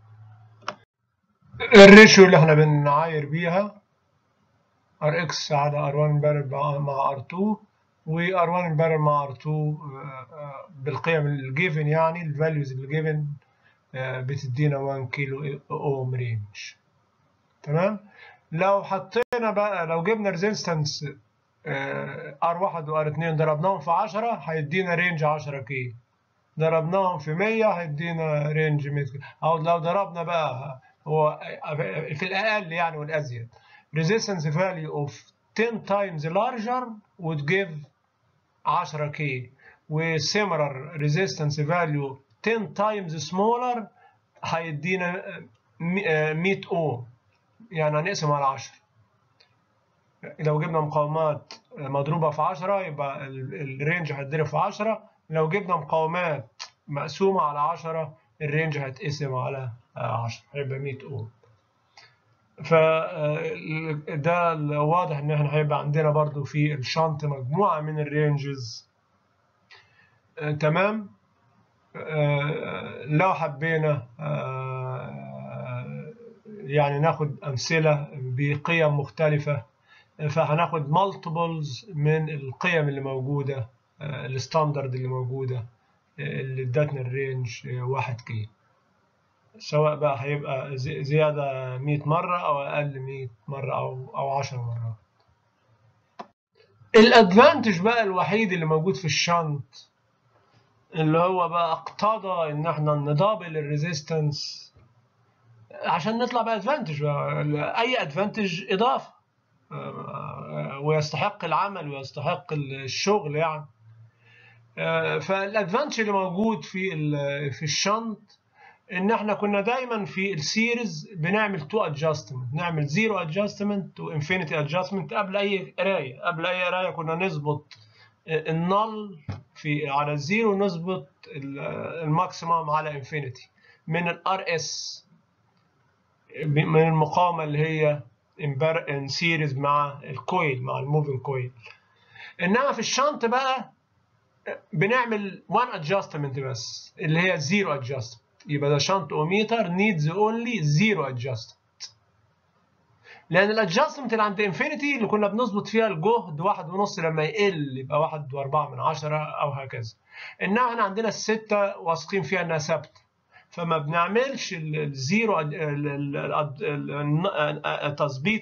S1: الريشيو اللي احنا بنعاير بيها ار اكس على ار 1 امبارل مع ار 2 وار 1 امبارل مع ار 2 بالقيم الجيفن يعني الفاليوز اللي جيفن بتدينا 1 كيلو اوم رينج تمام لو حطينا بقى لو جبنا ريزيستنس ار 1 وار 2 ضربناهم في 10 هيدينا رينج 10 كيلو ضربناهم في 100 هيدينا رينج 100 كيلو او لو ضربنا بقى هو في الاقل يعني والازيد resistance value of 10 times larger would give 10k و similar resistance value 10 times smaller هيدينا 100 اوم يعني هنقسم على 10 لو جبنا مقاومات مضروبة في 10 يبقى الرينج هيتضرب في 10 لو جبنا مقاومات مقسومة على 10 الرينج هيتقسم على 10 هيبقى 100 اوم فده واضح ان احنا هيبقى عندنا برضو في الشنط مجموعة من الرينجز آه تمام آه لو حبينا آه يعني ناخد أمثلة بقيم مختلفة فهناخد مالتيبلز من القيم اللي موجودة الستاندرد اللي موجودة اللي ادتنا الرينج 1 كيلو سواء بقى هيبقى زيادة 100 مرة أو أقل 100 مرة أو أو 10 مرات. الأدفانتج بقى الوحيد اللي موجود في الشنط اللي هو بقى اقتضى إن إحنا ندابل الريزيستنس عشان نطلع بأدفانتج أي أدفانتج إضافة ويستحق العمل ويستحق الشغل يعني فالأدفانتج اللي موجود في في الشنط ان احنا كنا دايما في السيريز بنعمل تو ادجستمنت نعمل زيرو ادجستمنت وانفينيتي ادجستمنت قبل اي قرايه قبل اي قرايه كنا نظبط النل في على الزيرو نظبط الماكسيمم على انفينيتي من الار اس من المقاومه اللي هي ان سيريز مع الكويل مع الموفينج كويل انما في الشنط بقى بنعمل وان ادجستمنت بس اللي هي زيرو ادجستمنت يبقى ده شنط اوميتر needs only zero adjustment لان الادجستمنت اللي عند انفينيتي اللي كنا بنظبط فيها الجهد واحد ونص لما يقل يبقى واحد واربعة من عشرة او هكذا انما احنا عندنا الستة واثقين فيها انها ثابتة فما بنعملش الزيرو تظبيط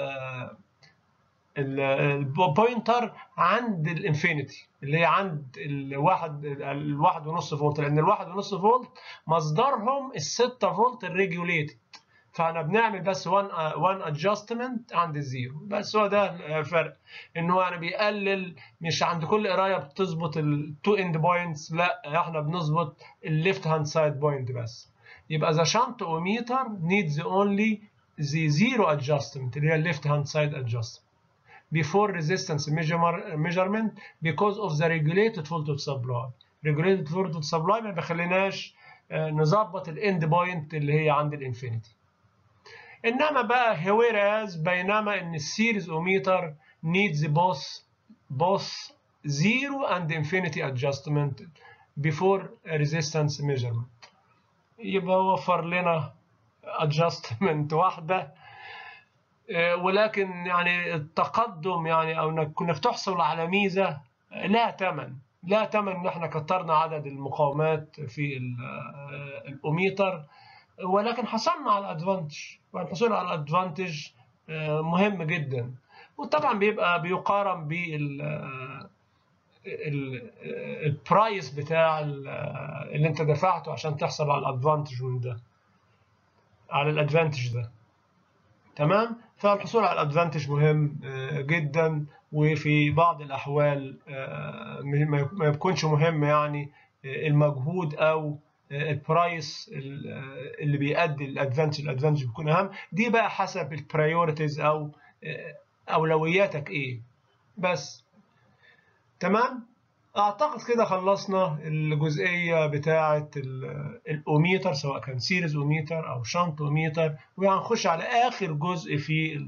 S1: البوينتر عند الانفينيتي اللي هي عند الواحد الواحد ونص فولت لان الواحد ونص فولت مصدرهم الستة فولت الريجوليتد فاحنا بنعمل بس 1 1 ادجستمنت عند الزيرو بس هو ده الفرق ان هو يعني بيقلل مش عند كل قرايه بتظبط التو اند بوينتس لا احنا بنظبط الليفت هاند سايد بوينت بس يبقى ذا شنت اوميتر needs only the zero adjustment اللي هي الليفت هاند سايد adjustment before resistance measurement because of the regulated voltage supply. regulated voltage supply ما بيخليناش نظبط الاند بوينت اللي هي عند الانفينيتي. انما بقى whereas بينما ان السيريز اوميتر needs both both zero and infinity adjustment before resistance measurement. يبقى وفر لنا adjustment واحده ولكن يعني التقدم يعني او انك كنا بتحصل على ميزه لا ثمن لا ثمن ان احنا كترنا عدد المقاومات في الاوميتر ولكن حصلنا على الادفانتج والحصول على الادفانتج مهم جدا وطبعا بيبقى بيقارن بال البرايس بتاع اللي انت دفعته عشان تحصل على الادفانتج من ده على الادفانتج ده تمام فالحصول على الادفانتج مهم جدا وفي بعض الاحوال ما يكونش مهم يعني المجهود او البرايس اللي بيؤدي الادفانتج الادفانتج بيكون اهم دي بقى حسب البرايورتيز او اولوياتك ايه بس تمام اعتقد كده خلصنا الجزئيه بتاعه الاوميتر سواء كان سيريز اوميتر او شنط اوميتر وهنخش على اخر جزء في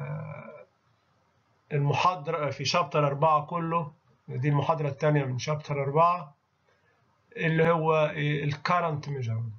S1: المحاضره في شابتر 4 كله دي المحاضره الثانيه من شابتر 4 اللي هو الكارنت ميجرمنت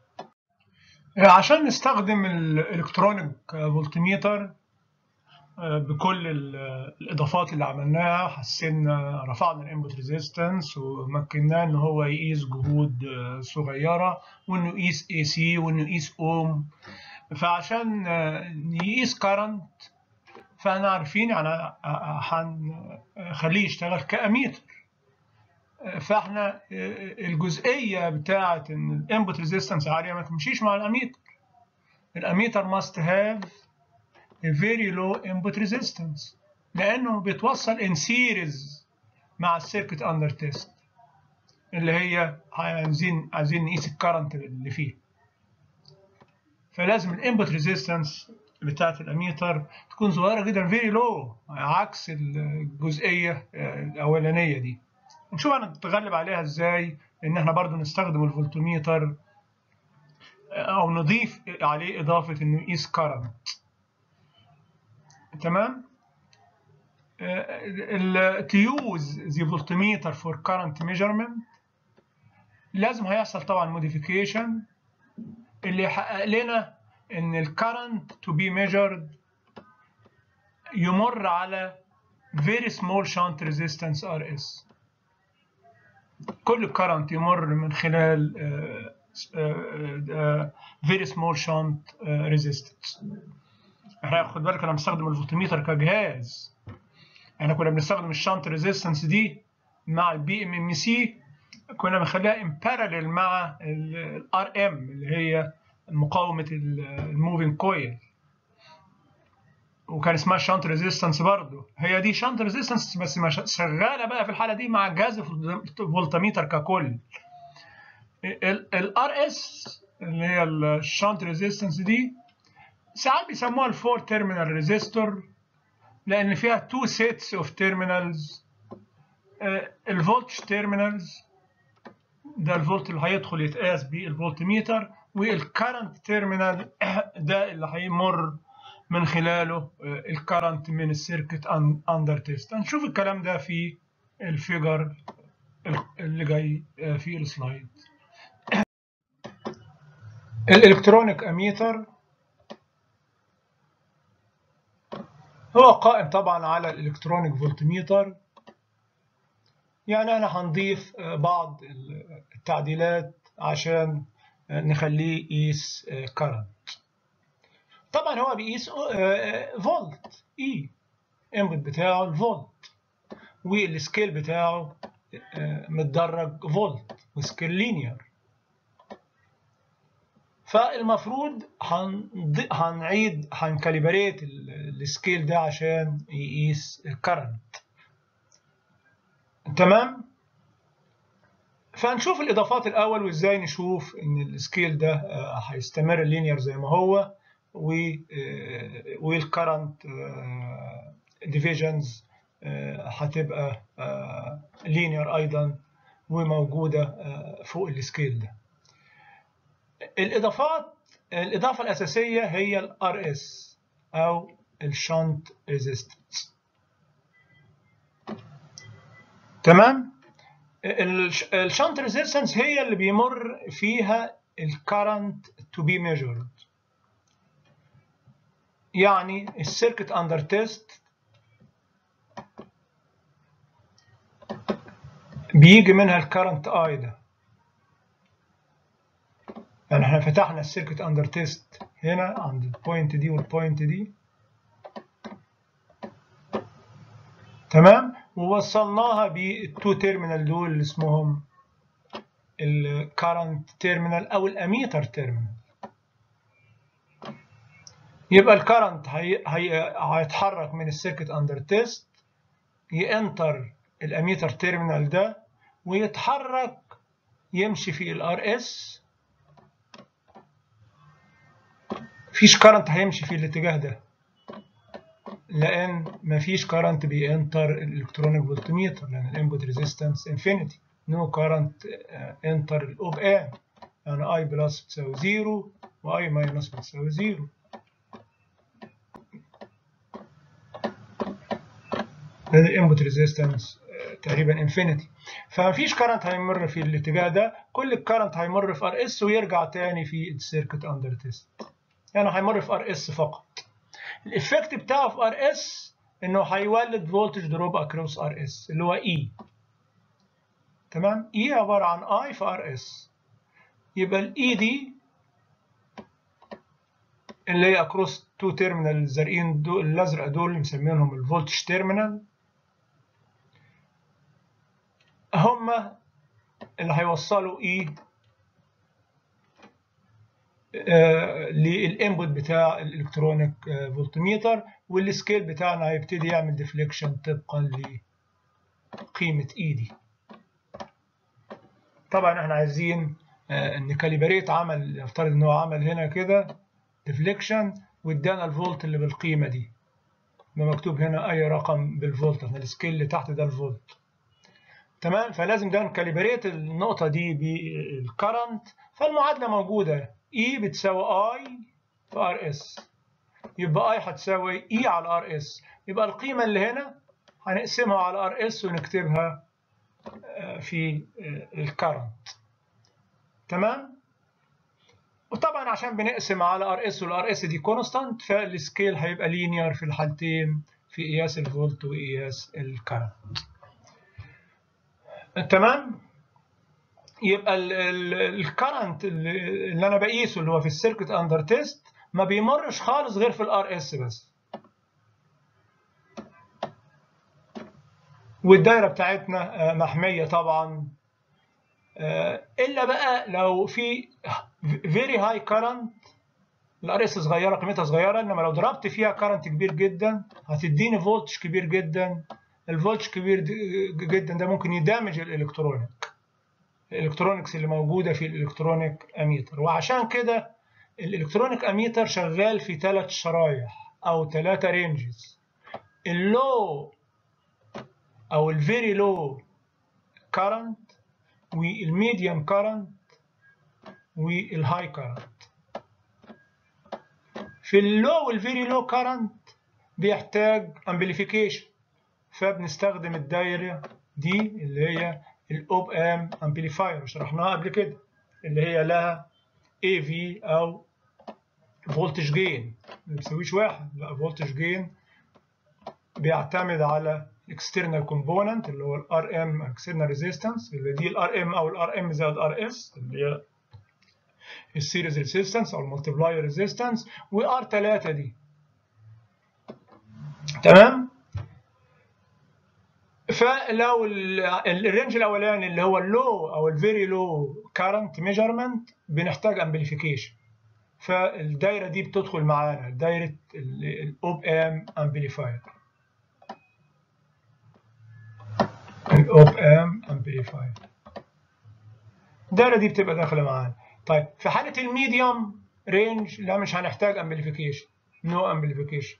S1: عشان نستخدم الالكترونيك فولتميتر بكل الاضافات اللي عملناها حسنا رفعنا الانبوت ريزيستنس ومكناه ان هو يقيس جهود صغيره وانه يقيس اي سي وانه يقيس اوم فعشان يقيس كارنت فاحنا عارفين يعني هنخليه يشتغل كاميتر فاحنا الجزئيه بتاعه ان الانبوت ريزيستنس عاليه ما تمشيش مع الاميتر الاميتر ماست هاف a very low input resistance لانه بيتوصل in series مع السيركت اندر تيست اللي هي عايزين عايزين نقيس الكرنت اللي فيه فلازم الانبوت ريزيستنس بتاعت الاميتر تكون صغيره جدا فيري لو عكس الجزئيه الاولانيه دي نشوف هنتغلب عليها ازاي ان احنا برضو نستخدم الفولتميتر او نضيف عليه اضافه انه يقيس كرنت تمام to use the voltmeter for current measurement لازم هيحصل طبعا modification اللي يحقق لنا ان الكرنت to be measured يمر على very small shunt resistance RS كل current يمر من خلال uh, uh, uh, very small shunt resistance احنا خد بالك انا بستخدم الفولتميتر كجهاز احنا كنا بنستخدم الشانت ريزيستنس دي مع البي ام ام سي كنا بنخليها ان باراليل مع الار ام اللي هي مقاومه الموفينج كويل وكان اسمها شانت ريزيستنس برضه هي دي شانت ريزيستنس بس شغاله بقى في الحاله دي مع جهاز الفولتميتر ككل الار اس اللي هي الشانت ريزيستنس دي ساعات بيسموها الفور تيرمينال ريزيستور لان فيها تو سيتس اوف تيرمينالز الفولتج تيرمينالز ده الفولت اللي هيدخل يتقاس بيه الفولتميتر والكرنت تيرمينال ده اللي هيمر من خلاله الكرنت من السيركت اندر تيست هنشوف الكلام ده في الفيجر اللي جاي في السلايد الالكترونيك اميتر هو قائم طبعا على الالكترونيك فولتميتر يعني انا هنضيف بعض التعديلات عشان نخليه يقيس كرنت طبعا هو بيقيس فولت اي انبوت بتاعه الفولت والسكيل بتاعه متدرج فولت وسكيل لينير فالمفروض هنعيد هنكاليبريت السكيل ده عشان يقيس الكرنت تمام فهنشوف الاضافات الاول وازاي نشوف ان السكيل ده هيستمر لينير زي ما هو والكرنت ديفيجنز هتبقى لينير ايضا وموجوده فوق السكيل ده الاضافات الاضافه الاساسيه هي الار اس او الشنت ريزيستنس تمام الشنت ريزيستنس هي اللي بيمر فيها الكرنت تو بي ميجرد يعني السيركت اندر تيست بيجي منها الكرنت اي ده يعني احنا فتحنا السيركت اندر تيست هنا عند البوينت دي والبوينت دي تمام ووصلناها بالتو تيرمينال دول اللي اسمهم الكارنت تيرمينال او الاميتر تيرمينال يبقى الكارنت هي... هي... هيتحرك من السيركت اندر تيست ينتر الاميتر تيرمينال ده ويتحرك يمشي في الار اس مفيش كارنت هيمشي في الاتجاه ده لان مفيش كارنت بينتر الالكترونيك فولتميتر لان الانبوت ريزيستنس انفينيتي نو كارنت انتر الاوب ام يعني اي بلس بتساوي زيرو واي ماينس بتساوي زيرو لان الانبوت ريزيستنس تقريبا انفينيتي فمفيش كارنت هيمر في الاتجاه ده كل الكارنت هيمر في ار اس ويرجع تاني في السيركت اندر تيست يعني هيمر في ار اس فقط الافكت بتاعه في ار اس انه هيولد فولتج دروب اكروس ار اس اللي هو اي تمام اي عباره عن اي في ار اس يبقى الاي دي اللي هي اكروس تو تيرمينال الزرقين دول الازرق دول مسمينهم الفولتج تيرمينال هم اللي هيوصلوا اي آه للانبوت بتاع الالكترونيك آه فولتميتر والسكيل بتاعنا هيبتدي يعمل ديفليكشن طبقا لقيمه اي دي طبعا احنا عايزين آه نكاليبريت عمل نفترض ان هو عمل هنا كده ديفليكشن وادانا الفولت اللي بالقيمه دي مكتوب هنا اي رقم بالفولت احنا السكيل اللي تحت ده الفولت تمام فلازم ده نكاليبريت النقطه دي بالكرنت فالمعادله موجوده E بتساوي I في ار اس يبقى I هتساوي E على ار اس يبقى القيمة اللي هنا هنقسمها على ار اس ونكتبها في الكرنت تمام وطبعا عشان بنقسم على ار اس والار اس دي كونستانت فالسكيل هيبقى لينير في الحالتين في قياس الفولت وقياس الكرنت تمام يبقى الكرنت اللي انا بقيسه اللي هو في السيركت اندر تيست ما بيمرش خالص غير في الار اس بس والدايره بتاعتنا محميه طبعا الا بقى لو في فيري هاي كرنت الار اس صغيره قيمتها صغيره انما لو ضربت فيها كرنت كبير جدا هتديني فولتج كبير جدا الفولتج كبير جدا ده ممكن يدامج الالكترونيك الالكترونكس اللي موجوده في الالكترونيك اميتر وعشان كده الالكترونيك اميتر شغال في ثلاث شرايح او ثلاثه رينجز اللو او الفيري لو كارنت والميديوم كارنت والهاي كارنت في اللو والفيري لو كارنت بيحتاج امبليفيكيشن فبنستخدم الدايره دي اللي هي الاوب ام امبليفاير شرحناها قبل كده اللي هي لها اي في او فولتج جين ما بيساويش واحد لا فولتج جين بيعتمد على اكسترنال كومبوننت اللي هو الار ام اكسترنال ريزيستنس اللي دي الار ام او الار ام زائد ار اس اللي هي السيريز ريزيستنس او المالتيبلاير ريزيستنس وار 3 دي تمام فلو الرينج الاولاني اللي هو اللو او الفيري لو كارنت ميجرمنت بنحتاج امبليفيكيشن فالدايره دي بتدخل معانا دايره الاوب ام امبليفاير الاوب ام امبليفاير الدايره دي بتبقى داخله معانا طيب في حاله الميديوم رينج لا مش هنحتاج امبليفيكيشن نو امبليفيكيشن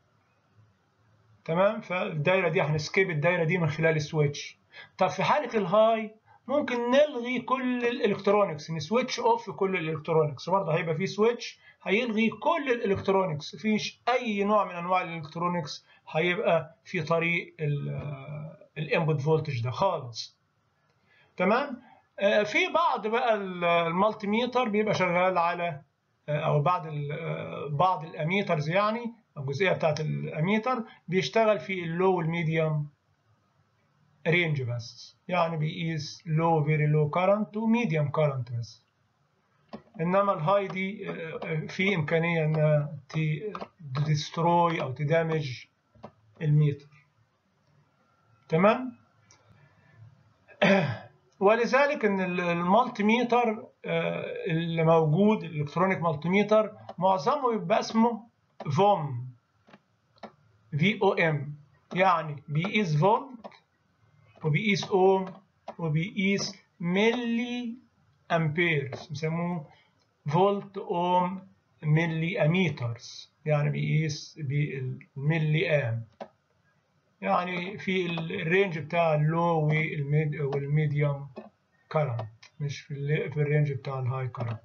S1: تمام فالدايره دي هنسكيب الدايره دي من خلال السويتش طب في حاله الهاي ممكن نلغي كل الالكترونكس نسويتش اوف كل الالكترونكس برضه هيبقى في سويتش هيلغي كل الالكترونكس مفيش اي نوع من انواع الالكترونكس هيبقى في طريق الانبوت فولتج ده خالص تمام آه في بعض بقى المالتي ميتر بيبقى شغال على او بعض بعض الاميترز يعني الجزئيه بتاعت الاميتر بيشتغل في اللو والميديوم رينج بس يعني بيقيس لو فيري لو كارنت وميديوم كارنت بس انما الهاي دي في امكانيه انها تدستروي او تدامج الميتر تمام ولذلك ان المالتي ميتر اللي موجود الالكترونيك مالتي ميتر معظمه يبقى اسمه فوم في او ام يعني بيقيس فولت وبيقيس اوم وبيقيس ملي امبيرز بيسموه فولت اوم ملي اميترز يعني بيقيس بالملي ام يعني في الرينج بتاع اللو والميد والميديوم كارنت مش في في الرينج بتاع الهاي كارنت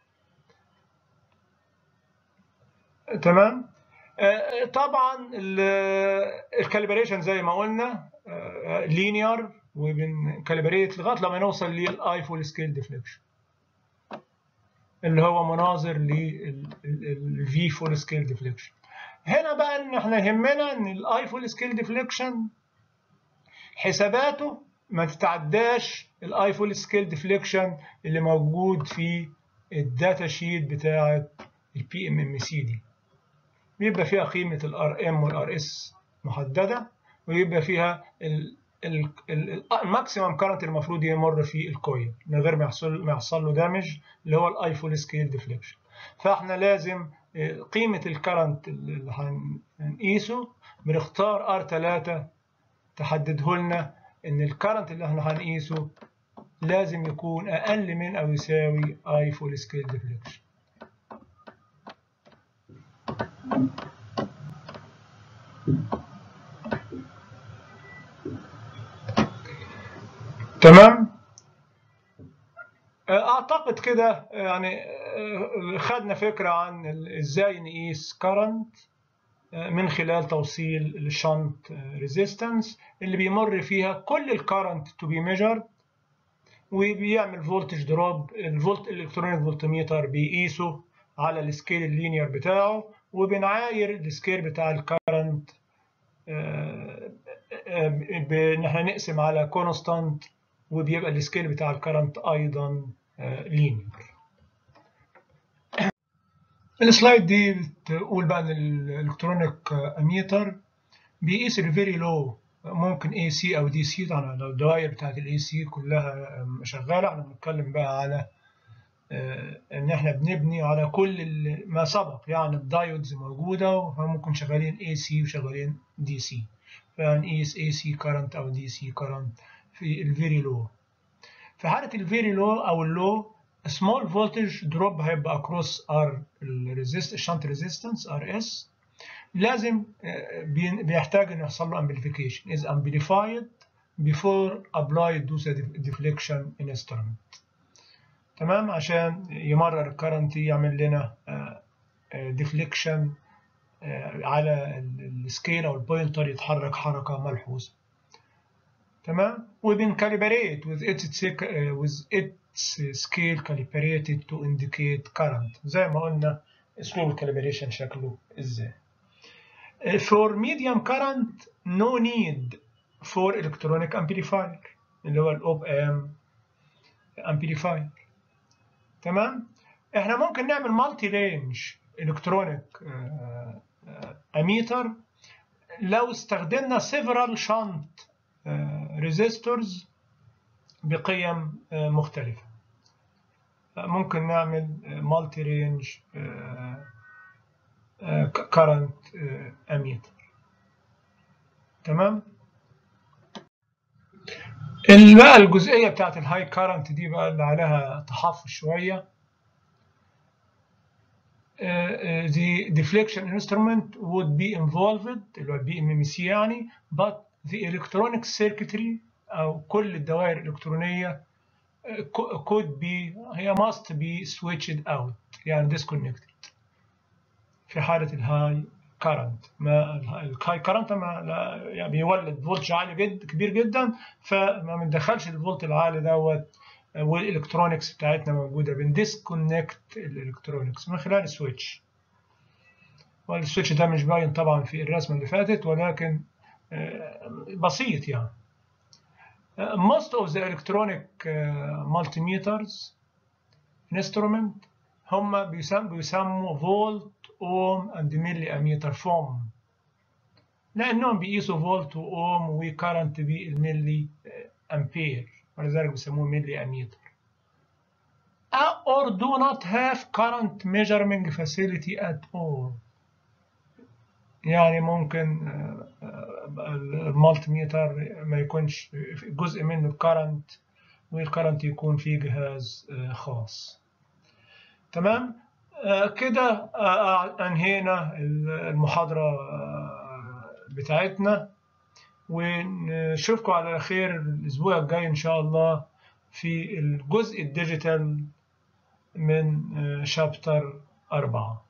S1: تمام آه طبعا الكاليبريشن زي ما قلنا لينير وبنكاليبريت لغايه لما نوصل للاي فول سكيل ديفليكشن اللي هو مناظر للفي فول سكيل ديفليكشن هنا بقى ان احنا يهمنا ان الاي فول سكيل ديفليكشن حساباته ما تتعداش الاي فول سكيل ديفليكشن اللي موجود في الداتا شيت بتاعه البي ام ام سي دي بيبقى فيها قيمه الار ام والار اس محدده ويبقى فيها الماكسيمم كارنت المفروض يمر في الكويل من غير ما يحصل ما يحصل له دامج اللي هو الاي فول سكيل ديفليكشن فاحنا لازم قيمه الكرنت اللي هنقيسه بنختار ار 3 تحدده لنا ان الكرنت اللي احنا هنقيسه لازم يكون اقل من او يساوي اي فول سكيل ديفليكشن تمام اعتقد كده يعني خدنا فكره عن ازاي نقيس كرنت من خلال توصيل الشنط ريزيستنس اللي بيمر فيها كل الكرنت تو بي ميجرد وبيعمل فولتج دروب الفولت الالكترونيك فولتميتر بيقيسه على السكيل اللينير بتاعه وبنعاير السكيل بتاع الكرنت ان احنا نقسم على كونستانت وبيبقى السكيل بتاع الكرنت ايضا لينير السلايد دي بتقول بقى ان الالكترونيك اميتر بيقيس الفيري لو ممكن اي سي او دي سي طبعا لو الدوائر بتاعت الاي سي كلها شغاله احنا بنتكلم بقى على ان احنا بنبني على كل ما سبق يعني الدايودز موجوده فممكن شغالين اي سي وشغالين دي سي فنقيس اي سي كارنت او دي سي كارنت في الفيري لو في حاله الفيري لو او اللو سمول فولتج دروب هيبقى اكروس ار الريزيست الشنت ريزيستنس ار اس لازم بيحتاج ان يحصل له امبليفيكيشن is amplified before applied to the deflection instrument تمام عشان يمرر الكرنت يعمل لنا ديفليكشن على السكيل او البوينتر يتحرك حركه ملحوظه تمام وبنكاليبريت with its with its scale calibrated to indicate current زي ما قلنا اسلوب الكاليبريشن شكله ازاي for medium current no need for electronic amplifier اللي هو الاوب ام امبليفاير تمام احنا ممكن نعمل مالتي رينج الكترونيك اميتر لو استخدمنا several shunt ريزيستورز بقيم مختلفة ممكن نعمل مالتي رينج كارنت اميتر تمام بقى الجزئية بتاعت الهاي كارنت دي بقى اللي عليها تحفظ شوية the deflection instrument would be involved اللي هو البي ام ام سي يعني but the electronic circuitry أو كل الدوائر الإلكترونية could be هي must be switched out يعني disconnected في حالة الهاي كارنت ما الهاي كارنت ما لا يعني بيولد فولت عالي جدا كبير جدا فما بندخلش الفولت العالي دوت والالكترونكس بتاعتنا موجوده بنديسكونكت الالكترونكس من خلال السويتش والسويتش ده مش باين طبعا في الرسمه اللي فاتت ولكن بسيط يعني most of the electronic multimeters instrument هم بيسموا بيسموا فولت اوم اند ملي اميتر فوم لأنهم بيقيسوا فولت وأوم وكارنت بالملي أمبير ولذلك بيسموه ملي أميتر or do not have current measuring facility at all يعني ممكن المالتي ميتر ما يكونش جزء منه الكرنت والكرنت يكون في جهاز خاص تمام كده انهينا المحاضرة بتاعتنا ونشوفكم على خير الاسبوع الجاي ان شاء الله في الجزء الديجيتال من شابتر أربعة